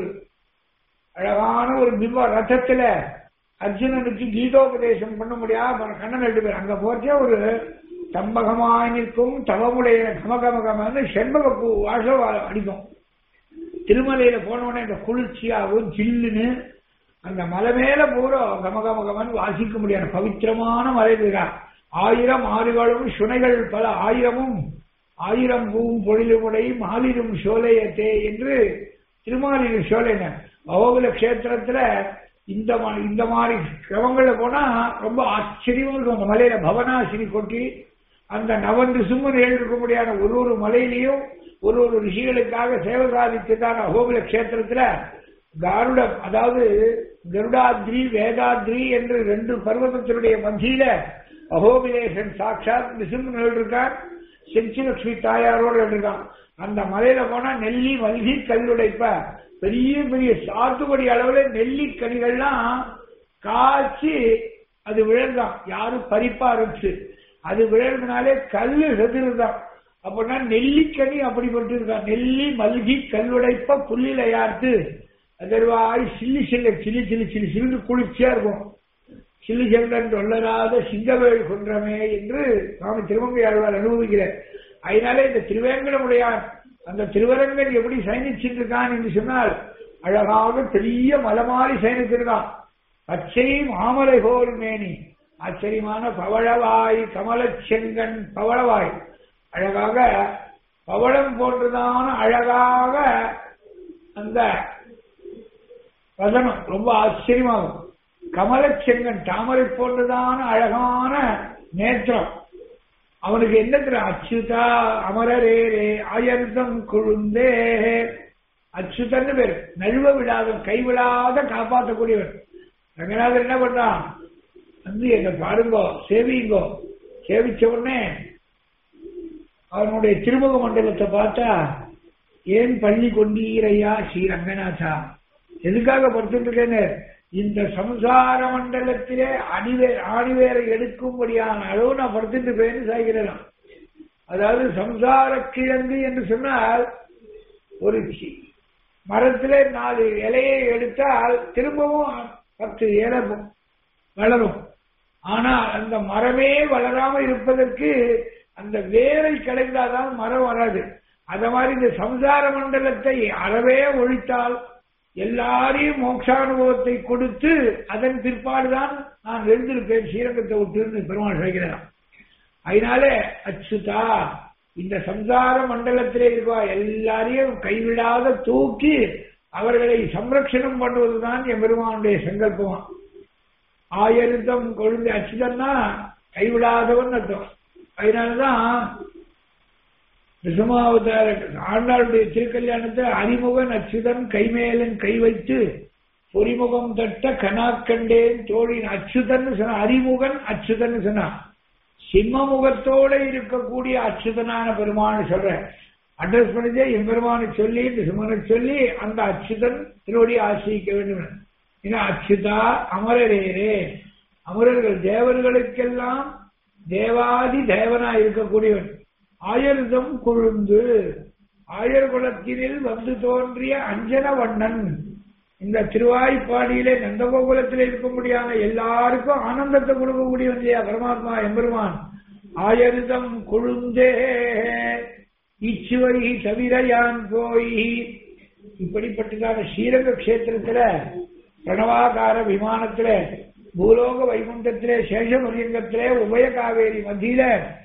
Speaker 2: அழகான ஒரு பிம்ப ரத்தத்துல அர்ஜுனனுக்கு கீதோபதேசம் பண்ண முடியாம கண்ணன் ரெண்டு பேர் அங்க போச்சே ஒரு தம்பகமாய் நிற்கும் தவமுடைய கமகமகமன்னு செண்பக பூ வாசம் அடிக்கும் திருமலையில போனோடனே இந்த குளிர்ச்சியாகவும் ஜில்லுன்னு அந்த மலை மேல பூரா கமகமகமன் வாசிக்க முடியாத பவித்திரமான மலை இருக்கா ஆயிரம் ஆறுகளும் சுனைகள் பல ஆயிரமும் ஆயிரம் பூவும் பொழிலுமுடை மாலிரும் சோலையத்தே என்று திருமாலிரும் சோலைனர் அகோகுல கஷேத்திரத்துல இந்த மா- இந்த மாதிரி கிரமங்கள்ல போனா ரொம்ப ஆச்சரியமா இருக்கும் அந்த மலையில பவனாசினி கொட்டி அந்த நவந்து சும்மன் எழுதிருக்கும்படியான ஒரு ஒரு மலையிலையும் ஒரு ஒரு ரிஷிகளுக்காக சேவை சாதித்துதான் அகோகுல கஷேத்திரத்துல கருட அதாவது கருடாத்ரி வேதாத்ரி என்று ரெண்டு பர்வதத்தினுடைய மத்தியில அகோபிலேசன் சாட்சாத் நிசிம்மன் இருக்கார் செஞ்சிலட்சுமி தாயாரோடு இருக்கான் அந்த மலையில போனா நெல்லி மல்கி கல்லுடைப்ப பெரிய பெரிய சாத்துக்குடி அளவுல நெல்லி கனிகள்லாம் காய்ச்சி அது விழுந்தான் யாரும் பறிப்பா இருந்துச்சு அது விழுறதுனாலே கல்லு செதுருதான் அப்படின்னா நெல்லிக்கனி அப்படிப்பட்டு இருக்கான் நெல்லி மல்கி கல்லுடைப்ப புல்லில யார்த்து அதர்வாய் சில்லி சில்ல சில்லி சில்லி சில்லி சில்லு குளிர்ச்சியா இருக்கும் சில்லி செல்வன் சொல்லராத சிங்கவேள் கொன்றமே என்று சுவாமி திருமங்கையாழ்வார் அனுபவிக்கிறார் அதனால இந்த திருவேங்கடமுடையார் அந்த திருவரங்கன் எப்படி சயனிச்சுட்டு இருக்கான் என்று சொன்னால் அழகாக பெரிய மலமாறி சயனிச்சிருக்கான் பச்சை மாமலை போல் மேனி ஆச்சரியமான பவளவாய் கமலச் செங்கன் பவளவாய் அழகாக பவளம் போன்றதான அழகாக அந்த வதனம் ரொம்ப ஆச்சரியமாகும் கமலச் செங்கன் தாமரை போன்றதான அழகான நேற்றம் அவனுக்கு என்ன தெரியும் அச்சுதா அமரரே ரே ஆயர்தம் குழுந்தே அச்சுதன்னு பேர் நழுவ விடாத கைவிடாத காப்பாற்றக்கூடியவன் ரங்கநாதர் என்ன பண்றான் வந்து என்ன பாருங்கோ சேவிங்கோ சேவிச்ச உடனே அவனுடைய திருமுக மண்டலத்தை பார்த்தா ஏன் பள்ளி கொண்டீரையா ஸ்ரீ ரங்கநாதா எதுக்காக படுத்துட்டு இருக்கேன்னு இந்த சம்சார மண்டலத்திலே அடிவே ஆணிவேரை எடுக்கும்படியான அளவு நான் படுத்துட்டு போயின்னு சாய்கிறேன் அதாவது சம்சார கிழங்கு என்று சொன்னால் ஒரு சி- மரத்திலே நாலு இலையை எடுத்தால் திரும்பவும் பத்து இலை வ- வளரும் ஆனால் அந்த மரமே வளராம இருப்பதற்கு அந்த வேரை கலைந்தாதான் மரம் வராது அத மாதிரி இந்த சம்சார மண்டலத்தை அறவே ஒழித்தால் எல்லாரையும் மோட்சானுபவத்தை கொடுத்து அதன் பிற்பாடுதான் நான் எழுந்திருப்பேன் ஸ்ரீரங்கத்தை விட்டு பெருமாள் சொல்கிறான் அதனால அச்சுதா இந்த சம்சார மண்டலத்திலே இருக்கா எல்லாரையும் கைவிடாத தூக்கி அவர்களை சம்ரட்சணம் பண்ணுவதுதான் என் பெருமானுடைய சங்கல்பமா ஆயிரத்தம் கொழுந்து அச்சுதன்னா கைவிடாதவன் அர்த்தம் அதனாலதான் நிசமாவதார ஆண்டாளுடைய திருக்கல்யாணத்தை அறிமுகன் அச்சுதன் கைமேலன் கை வைத்து பொறிமுகம் தட்ட கனாக்கண்டேன் தோழின் அச்சுதன் சொன்ன அறிமுகன் அச்சுதன் சொன்னான் சிம்மமுகத்தோட இருக்கக்கூடிய அச்சுதனான பெருமான் சொல்ற அட்ரஸ் பண்ணிதே எம்பெருமானை சொல்லி நிசுமனை சொல்லி அந்த அச்சுதன் திருவடி ஆசிரிக்க வேண்டும் ஏன்னா அச்சுதா அமரரேரே அமரர்கள் தேவர்களுக்கெல்லாம் தேவாதி தேவனா இருக்கக்கூடியவன் ஆயர்தம் கொழுந்து ஆயர் குலத்தினில் வந்து தோன்றிய அஞ்சன வண்ணன் இந்த திருவாய்ப்பாடியிலே நந்தகோகுலத்தில் இருக்கும்படியான எல்லாருக்கும் ஆனந்தத்தை கொடுக்கக்கூடியவன் இல்லையா பரமாத்மா எம்பெருமான் ஆயர்தம் கொழுந்தே இச்சுவை தவிர யான் போய் இப்படிப்பட்டதான ஸ்ரீரங்க கஷேத்திரத்துல பிரணவாகார விமானத்துல பூலோக வைகுண்டத்திலே சேஷமரியங்கத்திலே உபய காவேரி மத்தியில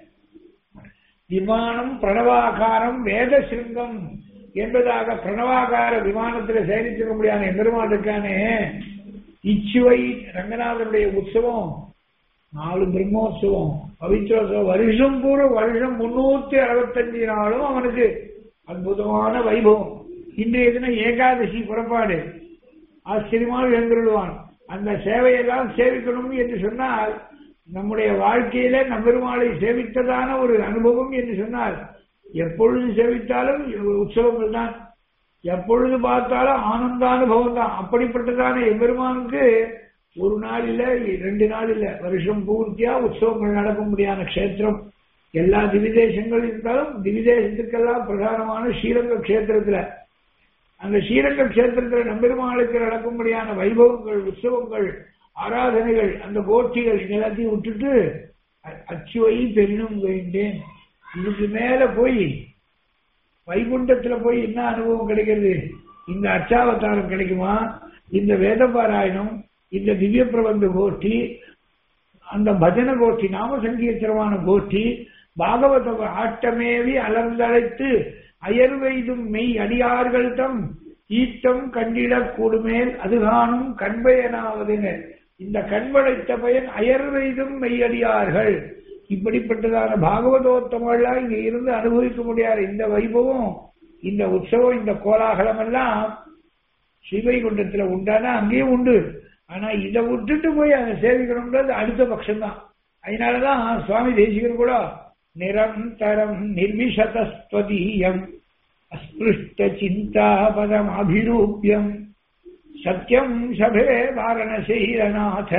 Speaker 2: விமானம் பிரணவாகாரம் வேத சிருங்கம் என்பதாக பிரணவாகார விமானத்தில் சேரித்திருக்க முடியாத எம்பெருமான் இருக்கானே இச்சுவை ரங்கநாதனுடைய உற்சவம் நாலு பிரம்மோற்சவம் பவித்ரோத்சவம் வருஷம் பூரா வருஷம் முன்னூத்தி அறுபத்தஞ்சு நாளும் அவனுக்கு அற்புதமான வைபவம் இன்றைய தினம் ஏகாதசி புறப்பாடு ஆச்சரியமாக எழுந்துள்ளான் அந்த சேவையெல்லாம் சேவிக்கணும் என்று சொன்னால் நம்முடைய வாழ்க்கையில நம்பெருமாளை சேவித்ததான ஒரு அனுபவம் என்று சொன்னால் எப்பொழுது சேவித்தாலும் உற்சவங்கள் தான் எப்பொழுது பார்த்தாலும் ஆனந்தானுபவம் தான் அப்படிப்பட்டதான எம்பெருமானுக்கு ஒரு நாள் இல்ல ரெண்டு நாள் இல்ல வருஷம் பூர்த்தியா உற்சவங்கள் நடக்க முடியாத கஷேத்திரம் எல்லா திவிதேசங்கள் இருந்தாலும் திவிதேசத்துக்கெல்லாம் பிரதானமான ஸ்ரீரங்க கஷேத்திரத்துல அந்த ஸ்ரீரங்க கஷேத்திரத்துல நம்பெருமாளுக்கு நடக்கும்படியான வைபவங்கள் உற்சவங்கள் ஆராதனைகள் அந்த கோஷ்டிகள் எல்லாத்தையும் விட்டுட்டு அ- அச்சுவை பெரினும் வேண்டேன் இதுக்கு மேல போய் வைகுண்டத்துல போய் என்ன அனுபவம் கிடைக்கிறது இந்த அச்சாவதாரம் கிடைக்குமா இந்த வேத பாராயணம் இந்த திவ்ய பிரபந்த கோஷ்டி அந்த பஜன கோஷ்டி நாம சங்கீர்த்தனமான கோஷ்டி பாகவத ஆட்டமேவி அலர்ந்தழைத்து அயர்வெய்தும் மெய் அடியார்கள் தம் ஈட்டம் கண்டிடக் கூடுமேல் அது காணும் கண்பயனாவதுங்க இந்த கண்படைத்த பயன் அயர்வெய்தும் மெய்யடியார்கள் இப்படிப்பட்டதான பாகவதோத்தமெல்லாம் இங்க இருந்து அனுபவிக்க முடியாத இந்த வைபவம் இந்த உற்சவம் இந்த கோலாகலம் எல்லாம் ஸ்ரீவைகுண்டத்துல உண்டானா அங்கேயும் உண்டு ஆனா இதை விட்டுட்டு போய் அதை சேவிக்கணும்ன்றது அடுத்த பட்சம்தான் அதனாலதான் சுவாமி தேசிகர் கூட நிரந்தரம் நிர்விசதஸ்வதீயம் அஸ்பிருஷ்ட சிந்தா பதம் அபிரூபியம் சத்யம் சபே வாரணசீரநாத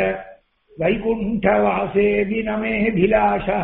Speaker 2: வைகுண்டவாசே தினமே பிலாஷா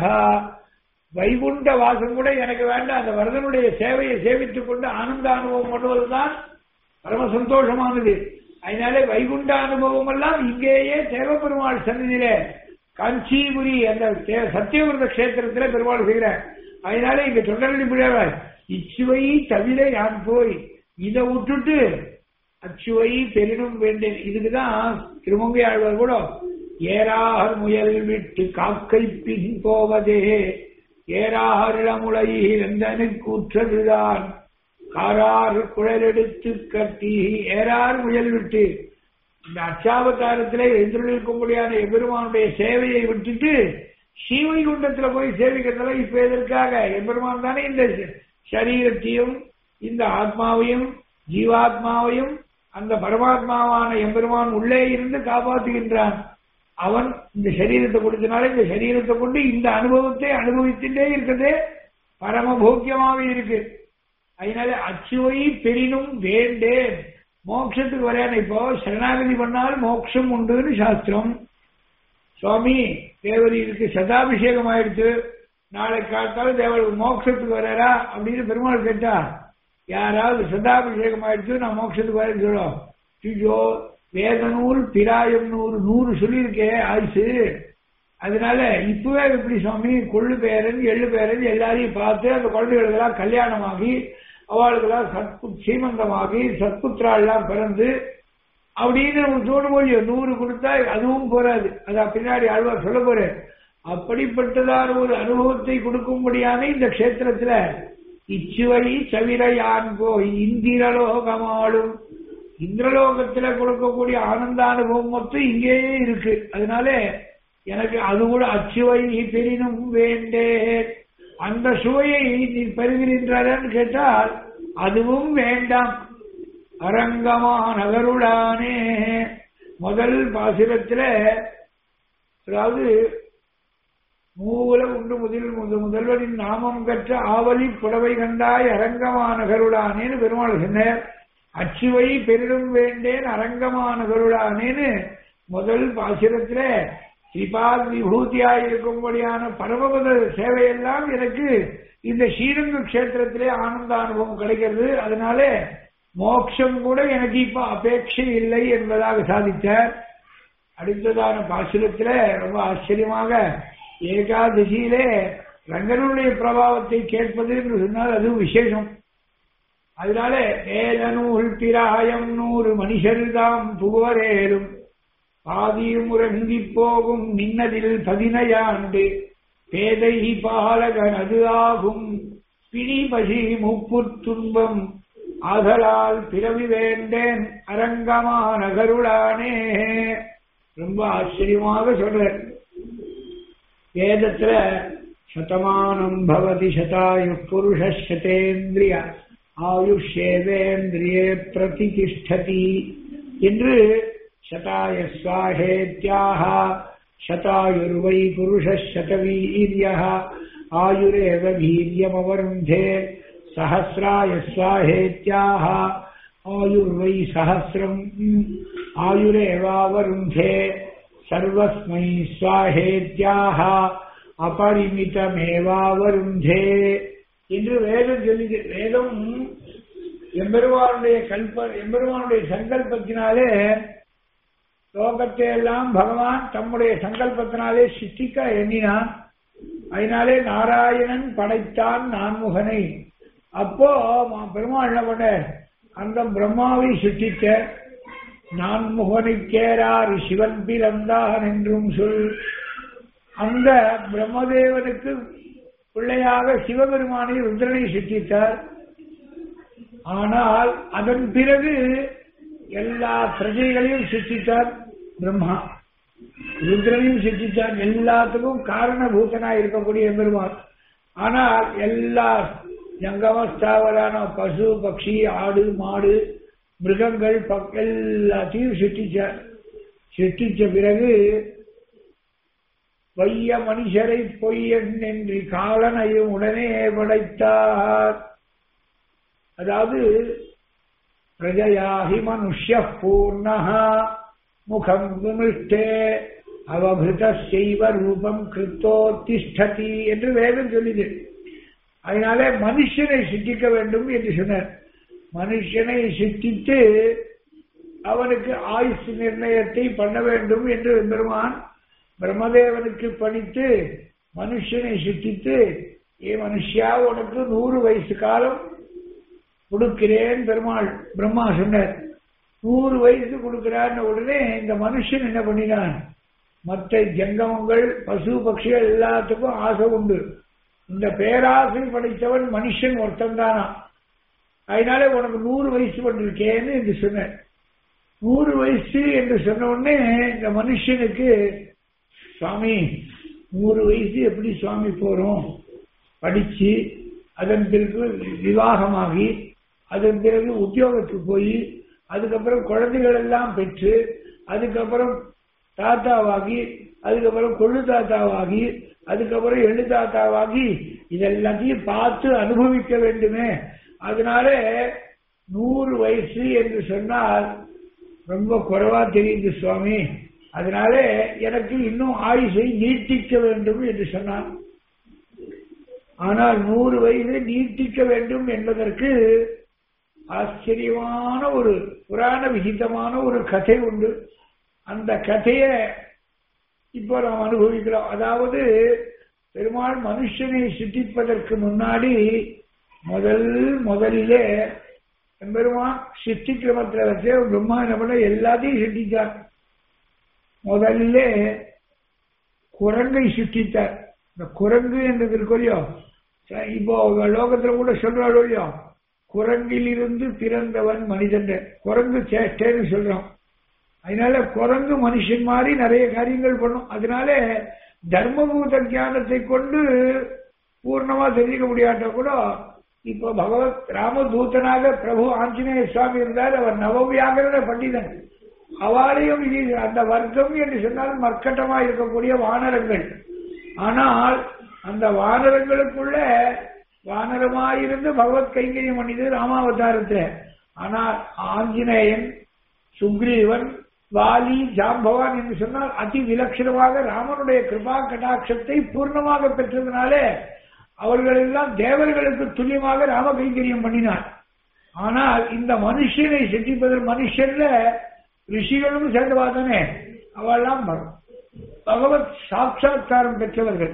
Speaker 2: வைகுண்ட வாசம் கூட எனக்கு வேண்டாம் அந்த வரதனுடைய சேவையை சேவித்துக் கொண்டு ஆனந்த அனுபவம் பண்ணுவதுதான் பரம சந்தோஷமானது அதனாலே வைகுண்ட அனுபவம் எல்லாம் இங்கேயே தேவபெருமாள் சன்னதியிலே காஞ்சிபுரி அந்த சத்தியவிரத கஷேத்திரத்திலே பெருமாள் செய்கிறார் அதனால இங்க தொண்டரடி பிள்ளைவர் இச்சுவை தவிர யான் போய் இதை விட்டுட்டு அச்சுவை பெரினும் வேண்டேன் இதுக்குதான் திருமங்கை ஆழ்வார் கூட ஏறார் முயல் விட்டு காக்கை பின் போவதே ஏறார் இளமுலையில் எந்தனு கூற்றதுதான் காரார் குழலெடுத்து கட்டி ஏறார் முயல் விட்டு இந்த அச்சாவதாரத்திலே எதிரொலிக்கும்படியான எபெருமானுடைய சேவையை விட்டுட்டு ஸ்ரீவைகுண்டத்துல போய் சேவிக்கிறதுல இப்ப எதற்காக எபெருமான் தானே இந்த சரீரத்தையும் இந்த ஆத்மாவையும் ஜீவாத்மாவையும் அந்த பரமாத்மாவான எம்பெருமான் உள்ளே இருந்து காப்பாற்றுகின்றான் அவன் இந்த சரீரத்தை கொடுத்தனால இந்த சரீரத்தை கொண்டு இந்த அனுபவத்தை அனுபவித்துட்டே இருக்கிறதே பரமபோக்கியமாக இருக்கு அதனால அச்சுவை பெரினும் வேண்டேன் மோட்சத்துக்கு வரையான இப்போ சரணாகதி பண்ணால் மோட்சம் உண்டுன்னு சாஸ்திரம் சுவாமி தேவரீருக்கு சதாபிஷேகம் ஆயிடுச்சு நாளை காத்தாலும் தேவருக்கு மோட்சத்துக்கு வராரா அப்படின்னு பெருமாள் கேட்டா யாராவது சதாபிஷேகம் ஆயிடுச்சு நான் மோட்சத்துக்கு வரேன்னு சொல்லும் ஐயோ வேத நூல் பிராயம் நூறு நூறு சொல்லியிருக்கே ஆயுசு அதனால இப்பவே எப்படி சுவாமி கொள்ளு பேரன் எள்ளு பேரன் எல்லாரையும் பார்த்து அந்த குழந்தைகளுக்கெல்லாம் கல்யாணமாகி அவளுக்கெல்லாம் சத்பு சீமந்தமாகி சத்புத்திராள்லாம் பிறந்து அப்படின்னு ஒரு தோணும் மொழியோ நூறு கொடுத்தா அதுவும் போராது அதான் பின்னாடி ஆழ்வார் சொல்ல போறேன் அப்படிப்பட்டதான ஒரு அனுபவத்தை கொடுக்கும்படியான இந்த கஷேத்திரத்துல இச்சுவை சவிர யான் போய் இந்திரலோகமாடும் இந்திரலோகத்துல கொடுக்கக்கூடிய ஆனந்த அனுபவம் மொத்தம் இங்கேயே இருக்கு அதனால எனக்கு அது கூட அச்சுவை பெரினும் வேண்டேன் அந்த சுவையை நீ பெறுகின்றாரன்னு கேட்டால் அதுவும் வேண்டாம் அரங்கமா நகருடானே முதல் பாசுரத்துல அதாவது மூல உண்டு முதல் முத- முதல்வரின் நாமம் கற்ற ஆவலி புடவை கண்டாய் அரங்கமா நகருடானேன்னு பெருமாள் சொன்னார் அச்சுவை பெரிடும் வேண்டேன் அரங்கமா நகருடானேன்னு முதல் பாசுரத்துல ஸ்ரீபாத் விபூதியாய் இருக்கும்படியான பரமபத சேவையெல்லாம் எனக்கு இந்த ஸ்ரீரங்க கஷேத்திரத்திலே ஆனந்த அனுபவம் கிடைக்கிறது அதனால மோட்சம் கூட எனக்கு இப்ப அபேட்சை இல்லை என்பதாக சாதித்தார் அடுத்ததான பாசுரத்துல ரொம்ப ஆச்சரியமாக ஏகாதசியிலே ரங்கனுடைய பிரபாவத்தை கேட்பது என்று சொன்னால் அது விசேஷம் அதனால வேத நூல் பிராயம் நூறு மனுஷர்தாம் புகுவரேறும் பாதியும் உறங்கி போகும் நின்னதில் பதினையாண்டு பேதை பாலகன் அது ஆகும் பிணி பசி முப்புத் துன்பம் ஆதலால் பிறவி வேண்டேன் அரங்கமா நகருளானே ரொம்ப ஆச்சரியமாக சொல்றார் வேதத்துல சதமானம் பவதி சதாயு புருஷ சதேந்திரிய ஆயுஷேவேந்திரியே பிரதிதிஷ்டதி என்று சதாய சுவாஹேத்யாக சதாயுர்வை புருஷ சதவீரிய ஆயுரேவ வீரியமவருந்தே சஹசிராய சுவாஹேத்யாக ஆயுர்வை சஹசிரம் ஆயுரேவாவருந்தே சர்வஸ்மை சுவாஹேத்யாக அபரிமிதமேவாவருந்தே என்று வேதம் சொல்லி வேதம் எம்பெருமானுடைய கல்ப எம்பெருமானுடைய சங்கல்பத்தினாலே லோகத்தை எல்லாம் பகவான் தம்முடைய சங்கல்பத்தினாலே சிருஷ்டிக்க எண்ணினான் அதனாலே நாராயணன் படைத்தான் நான்முகனை அப்போ மா- பெருமாள் என்ன பண்ண அந்த பிரம்மாவை சிருஷ்டித்த நான்முகனுக்கேறார் சிவன் பிறந்தான் என்றும் சொல் அந்த பிரம்மதேவனுக்கு பிள்ளையாக சிவபெருமானை ருத்ரனை சிருஷ்டித்தார் ஆனால் அதன் பிறகு எல்லா பிரஜைகளையும் சிருஷ்டித்தார் பிரம்மா ருத்ரனையும் சிருஷ்டித்தார் எல்லாத்துக்கும் காரணபூதனாய் இருக்கக்கூடிய பெருமாள் ஆனால் எல்லா ஜங்கமஸ்தாவரான பசு பக்ஷி ஆடு மாடு மிருகங்கள் பக்- எல்லாத்தையும் சிருஷ்டிச்சார் சிருஷ்டிச்ச பிறகு வைய மனுஷரை பொய்யன் என்று காலனையும் உடனே படைத்தார் அதாவது பிரஜயாகி மனுஷ்ய பூர்ணா முகம் விமிஷ்டே அவபிருத செய்வ ரூபம் கிருத்தோ திஷ்டதி என்று வேதம் சொல்லுது அதனால மனுஷனை சித்திக்க வேண்டும் என்று சொன்னார் மனுஷனை சித்தித்து அவனுக்கு ஆயுசு நிர்ணயத்தை பண்ண வேண்டும் என்று பெருமான் பிரம்மதேவனுக்கு பணித்து மனுஷனை சித்தித்து ஏ மனுஷியா உனக்கு நூறு வயசு காலம் கொடுக்கிறேன் பெருமாள் பிரம்மா சொன்னார் நூறு வயசு கொடுக்கிறான்னு உடனே இந்த மனுஷன் என்ன பண்ணினான் மற்ற ஜங்கமங்கள் பசு பட்சிகள் எல்லாத்துக்கும் ஆசை உண்டு இந்த பேராசை படைத்தவன் மனுஷன் ஒருத்தன் தானா அதனால உனக்கு நூறு வயசு பண்ணிருக்கேன்னு என்று சொன்னார் நூறு வயசு என்று சொன்ன உடனே இந்த மனுஷனுக்கு சுவாமி நூறு வயசு எப்படி சுவாமி போறோம் படிச்சு அதன் பிறகு விவாகமாகி அதன் பிறகு உத்தியோகத்துக்கு போய் அதுக்கப்புறம் குழந்தைகள் எல்லாம் பெற்று அதுக்கப்புறம் தாத்தாவாகி அதுக்கப்புறம் கொள்ளு தாத்தாவாகி அதுக்கப்புறம் எள்ளு தாத்தாவாகி இதெல்லாத்தையும் பார்த்து அனுபவிக்க வேண்டுமே அதனால நூறு வயசு என்று சொன்னால் ரொம்ப குறைவா தெரியுது சுவாமி அதனால எனக்கு இன்னும் ஆயுசை நீட்டிக்க வேண்டும் என்று சொன்னான் ஆனால் நூறு வயதை நீட்டிக்க வேண்டும் என்பதற்கு ஆச்சரியமான ஒரு புராண விகிதமான ஒரு கதை உண்டு அந்த கதைய இப்போ நாம் அனுபவிக்கிறோம் அதாவது பெருமாள் மனுஷனை சிட்டிப்பதற்கு முன்னாடி முதல் முதலிலே பெருமான் சிருஷ்டி கிரமத்தில் வச்சு பிரம்மா என்ன பண்ண எல்லாத்தையும் சிருஷ்டித்தார் முதல்ல குரங்கை சிருஷ்டித்தார் இந்த குரங்கு என்றது இருக்கோ இல்லையோ ச- இப்போ லோகத்துல கூட சொல்றாளோ இல்லையோ குரங்கிலிருந்து பிறந்தவன் மனிதன் குரங்கு சேஷ்டேன்னு சொல்றோம் அதனால குரங்கு மனுஷன் மாதிரி நிறைய காரியங்கள் பண்ணும் அதனால தர்மபூத ஞானத்தை கொண்டு பூர்ணமா தெரிஞ்சுக்க முடியாட்டா கூட இப்ப பகவத் ராமதூதனாக பிரபு ஆஞ்சநேய சுவாமி இருந்தார் அவர் நவவியாகரண பண்டிதன் அவளையும் இது அந்த வர்க்கம் என்று சொன்னால் மர்க்கட்டமா இருக்கக்கூடிய வானரங்கள் ஆனால் அந்த வானரங்களுக்குள்ள வானரமாயிருந்து பகவத் கைங்கரியம் பண்ணியது ராமாவதாரத்துல ஆனால் ஆஞ்சநேயன் சுக்ரீவன் வாலி ஜாம்பவான் என்று சொன்னால் அதி விலட்சணமாக ராமனுடைய கிருபா கடாட்சத்தை பூர்ணமாக பெற்றதுனாலே அவர்கள் எல்லாம் தேவர்களுக்கு துல்லியமாக ராம கைங்கரியம் பண்ணினார் ஆனால் இந்த மனுஷனை சிந்திப்பதில் மனுஷன்ல ரிஷிகளும் சேர்ந்தவா தானே அவெல்லாம் பகவத் சாட்சா்காரம் பெற்றவர்கள்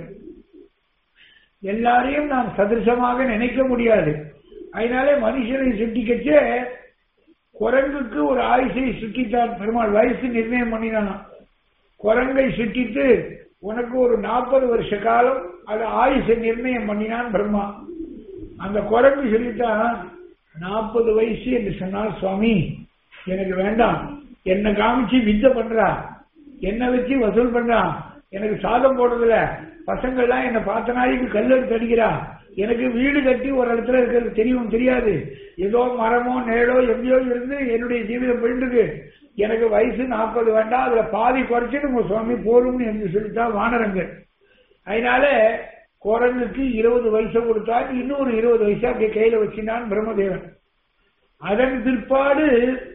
Speaker 2: எல்லாரையும் நாம் சதிருஷமாக நினைக்க முடியாது அதனாலே மனுஷனை சிட்டிக்கச்சே குரங்குக்கு ஒரு ஆயுசை சுட்டித்தான் பெருமாள் வயசு நிர்ணயம் பண்ணினானா குரங்கை சுட்டித்து உனக்கு ஒரு நாற்பது வருஷ காலம் அது ஆயுசை நிர்ணயம் பண்ணினான் பிரம்மா அந்த குரங்கு சொல்லித்தான் நாற்பது வயசு என்று சொன்னால் சுவாமி எனக்கு வேண்டாம் என்ன காமிச்சு வித்த பண்றா என்ன வச்சு வசூல் பண்றா எனக்கு சாதம் போடுறதுல பசங்கள்லாம் என்ன பார்த்த நாளைக்கு கல்லெடுத்து அடிக்கிறா எனக்கு வீடு கட்டி ஒரு இடத்துல இருக்கிறது தெரியும் தெரியாது ஏதோ மரமோ நேடோ எங்கேயோ இருந்து என்னுடைய ஜீவிதம் போயிட்டு எனக்கு வயசு நாற்பது வேண்டாம் அதுல பாதி குறைச்சிட்டு உங்க சுவாமி போரும்னு என்று சொல்லித்தான் வானரங்கள் அதனால குரங்குக்கு இருபது வயசை கொடுத்தா இன்னொரு இருபது வயசா அப்படியே கையில வச்சினான் பிரம்மதேவன் அதன் பிற்பாடு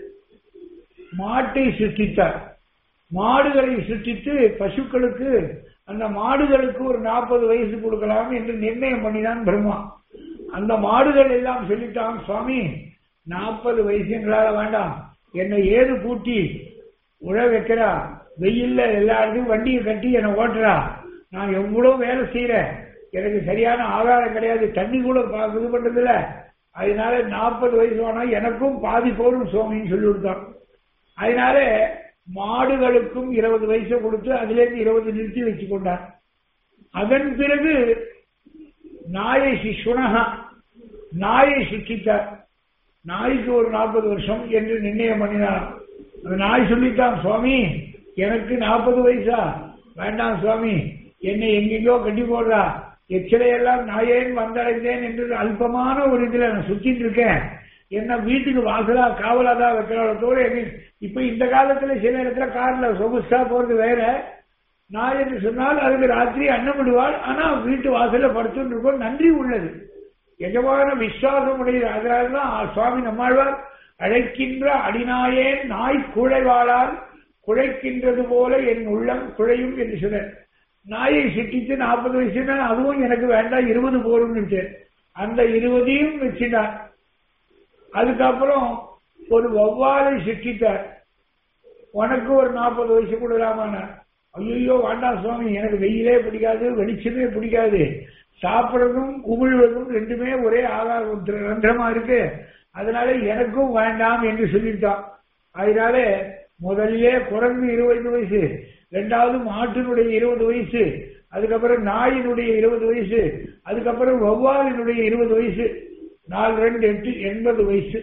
Speaker 2: மாட்டை சிருஷ்டித்தார் மாடுகளை சிருஷ்டித்து பசுக்களுக்கு அந்த மாடுகளுக்கு ஒரு நாற்பது வயசு கொடுக்கலாம் என்று நிர்ணயம் பண்ணினான் பிரம்மா அந்த மாடுகள் எல்லாம் சொல்லிட்டான் சுவாமி நாற்பது வயசு எங்களால வேண்டாம் என்னை ஏது பூட்டி உழ வைக்கிறா வெயில்ல எல்லா இடத்தையும் வண்டியை கட்டி என்னை ஓட்டுறா நான் எவ்வளவு வேலை செய்யறேன் எனக்கு சரியான ஆதாரம் கிடையாது தண்ணி கூட பா- இது பண்றதில்ல அதனால நாற்பது வயசு வேணா எனக்கும் பாதி போடும் சுவாமின்னு சொல்லி கொடுத்தான் அதனால மாடுகளுக்கும் இருபது வயசு கொடுத்து அதுல இருந்து இருபது நிறுத்தி வச்சு கொண்டார் அதன் பிறகு நாயை சிசுனகா நாயை சிக்கித்தார் நாய்க்கு ஒரு நாற்பது வருஷம் என்று நிர்ணயம் பண்ணினார் அந்த நாய் சொல்லித்தான் சுவாமி எனக்கு நாற்பது வயசா வேண்டாம் சுவாமி என்னை எங்கெங்கோ கட்டி போடுறா எச்சிலையெல்லாம் நாயேன் வந்தடைந்தேன் என்று அல்பமான ஒரு இதுல நான் சுத்திட்டு இருக்கேன் என்ன வீட்டுக்கு வாசலா காவலா தான் வைக்கிறவளத்தோடு இப்ப இந்த காலத்துல சில இடத்துல கார்ல சொகுசா போறது வேற நாய் என்று சொன்னால் அதுக்கு ராத்திரி அன்னம் விடுவாள் ஆனா வீட்டு வாசல்ல படுத்துட்டு இருக்கோம் நன்றி உள்ளது எஜமான விசுவாசம் உடையது அதனால்தான் சுவாமி நம்மாழ்வார் அழைக்கின்ற அடிநாயேன் நாய் குழைவாளால் குழைக்கின்றது போல என் உள்ளம் குழையும் என்று சொன்ன நாயை சிட்டித்து நாற்பது வயசுனா அதுவும் எனக்கு வேண்டாம் இருபது போடும்னு அந்த இருபதையும் வச்சுட்டார் அதுக்கப்புறம் ஒரு வவ்வாலை சிக்கிட்டார் உனக்கு ஒரு நாற்பது வயசு கொடுக்கலாமா ஐயோ வேண்டாம் சுவாமி எனக்கு வெயிலே பிடிக்காது வெளிச்சமே பிடிக்காது சாப்பிடுறதும் உமிழ்வதும் ரெண்டுமே ஒரே ஆகாரம் ரந்திரமா இருக்கு அதனால எனக்கும் வேண்டாம் என்று சொல்லிட்டான் அதனால முதலிலே குரங்கு இருபது வயசு ரெண்டாவது மாட்டினுடைய இருபது வயசு அதுக்கப்புறம் நாயினுடைய இருபது வயசு அதுக்கப்புறம் வௌவாலினுடைய இருபது வயசு நாலு ரெண்டு எட்டு எண்பது வயசு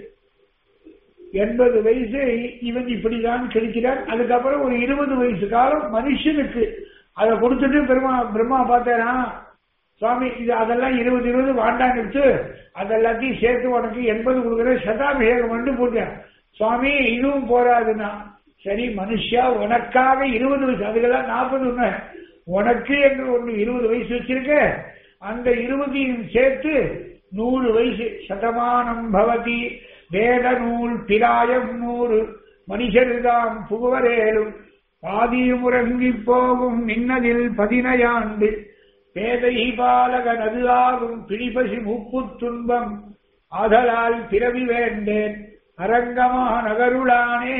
Speaker 2: எண்பது வயசு இவன் இப்படிதான் கிடைக்கிறான் அதுக்கப்புறம் ஒரு இருபது வயசு காலம் மனுஷனுக்கு அதை கொடுத்துட்டு பெருமா பிரம்மா பார்த்தேனா சுவாமி இது அதெல்லாம் இருபது இருபது வாண்டான்னு வச்சு அதெல்லாத்தையும் சேர்த்து உனக்கு எண்பது கொடுக்குற சதாபிஷேகம் பண்ணி போட்டேன் சுவாமி இதுவும் போராதுன்னா சரி மனுஷா உனக்காக இருபது வயசு அதுக்கெல்லாம் நாற்பது உனக்கு என்று ஒன்று இருபது வயசு வச்சிருக்க அந்த இருபதையும் சேர்த்து நூறு வயசு சதமானம் பவதி வேத நூல் பிராயம் நூறு மனுஷர்தாம் புகுவரேலும் பாதியும் உறங்கி போகும் நின்னதில் பதினையாண்டு பேதை பாலக நது ஆகும் பிடிபசி முப்பு துன்பம் ஆதலால் பிறவி வேண்டேன் அரங்கமா நகருளானே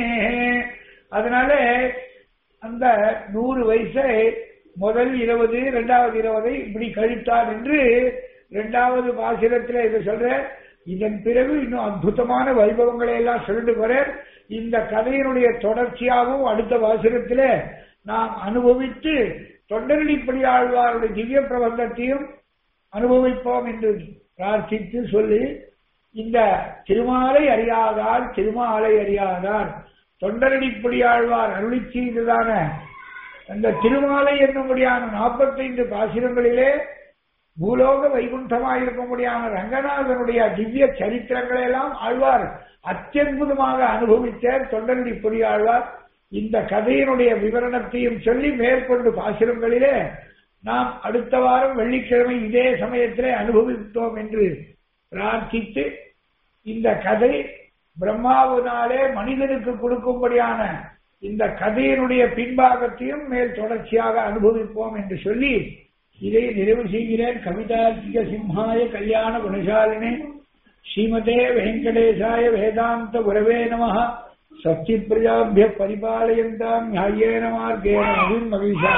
Speaker 2: அதனால அந்த நூறு வயசை முதல் இருபது இரண்டாவது இருபதை இப்படி கழித்தார் என்று இரண்டாவது பாசிரத்தில் இதை சொல்ற இதன் பிறகு இன்னும் அற்புதமான வைபவங்களை எல்லாம் சொல்லிட்டு போற இந்த கதையினுடைய தொடர்ச்சியாகவும் அடுத்த வாசகத்தில நாம் அனுபவித்து தொண்டரடிப்படி ஆழ்வாருடைய திவ்ய பிரபந்தத்தையும் அனுபவிப்போம் என்று பிரார்த்தித்து சொல்லி இந்த திருமாலை அறியாதார் திருமாலை அறியாதார் தொண்டரடிப்படி ஆழ்வார் அருளி செய்ததான அந்த திருமாலை என்னும்படியான நாற்பத்தைந்து பாசிரங்களிலே பூலோக வைகுண்டமாயிருக்கும்படியான ரங்கநாதனுடைய திவ்ய சரித்திரங்களை எல்லாம் ஆழ்வார் அத்தியுதமாக அனுபவித்த தொண்டரடி பொறியாழ்வார் இந்த கதையினுடைய விவரணத்தையும் சொல்லி மேற்கொண்டு பாசிரங்களிலே நாம் அடுத்த வாரம் வெள்ளிக்கிழமை இதே சமயத்திலே அனுபவித்தோம் என்று பிரார்த்தித்து இந்த கதை பிரம்மாவினாலே மனிதனுக்கு கொடுக்கும்படியான இந்த கதையினுடைய பின்பாகத்தையும் மேல் தொடர்ச்சியாக அனுபவிப்போம் என்று சொல்லி இதை நிறைவு செய்கிறேன் கவிதார்த்திக சிம்ஹாய கல்யாண குணசாலினே ஸ்ரீமதே வெங்கடேசாய வேதாந்த குரவே நம சக்தி பிரஜாபிய பரிபாலயந்தாம் நியாயேன மார்க்கேன நவீன் மகிஷா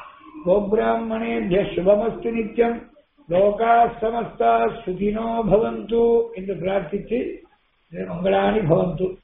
Speaker 2: கோபிராமணேபிய சுபமஸ்து நித்யம் லோகா சமஸ்தா சுகினோ பவந்து என்று பிரார்த்தித்து மங்களானி பவந்து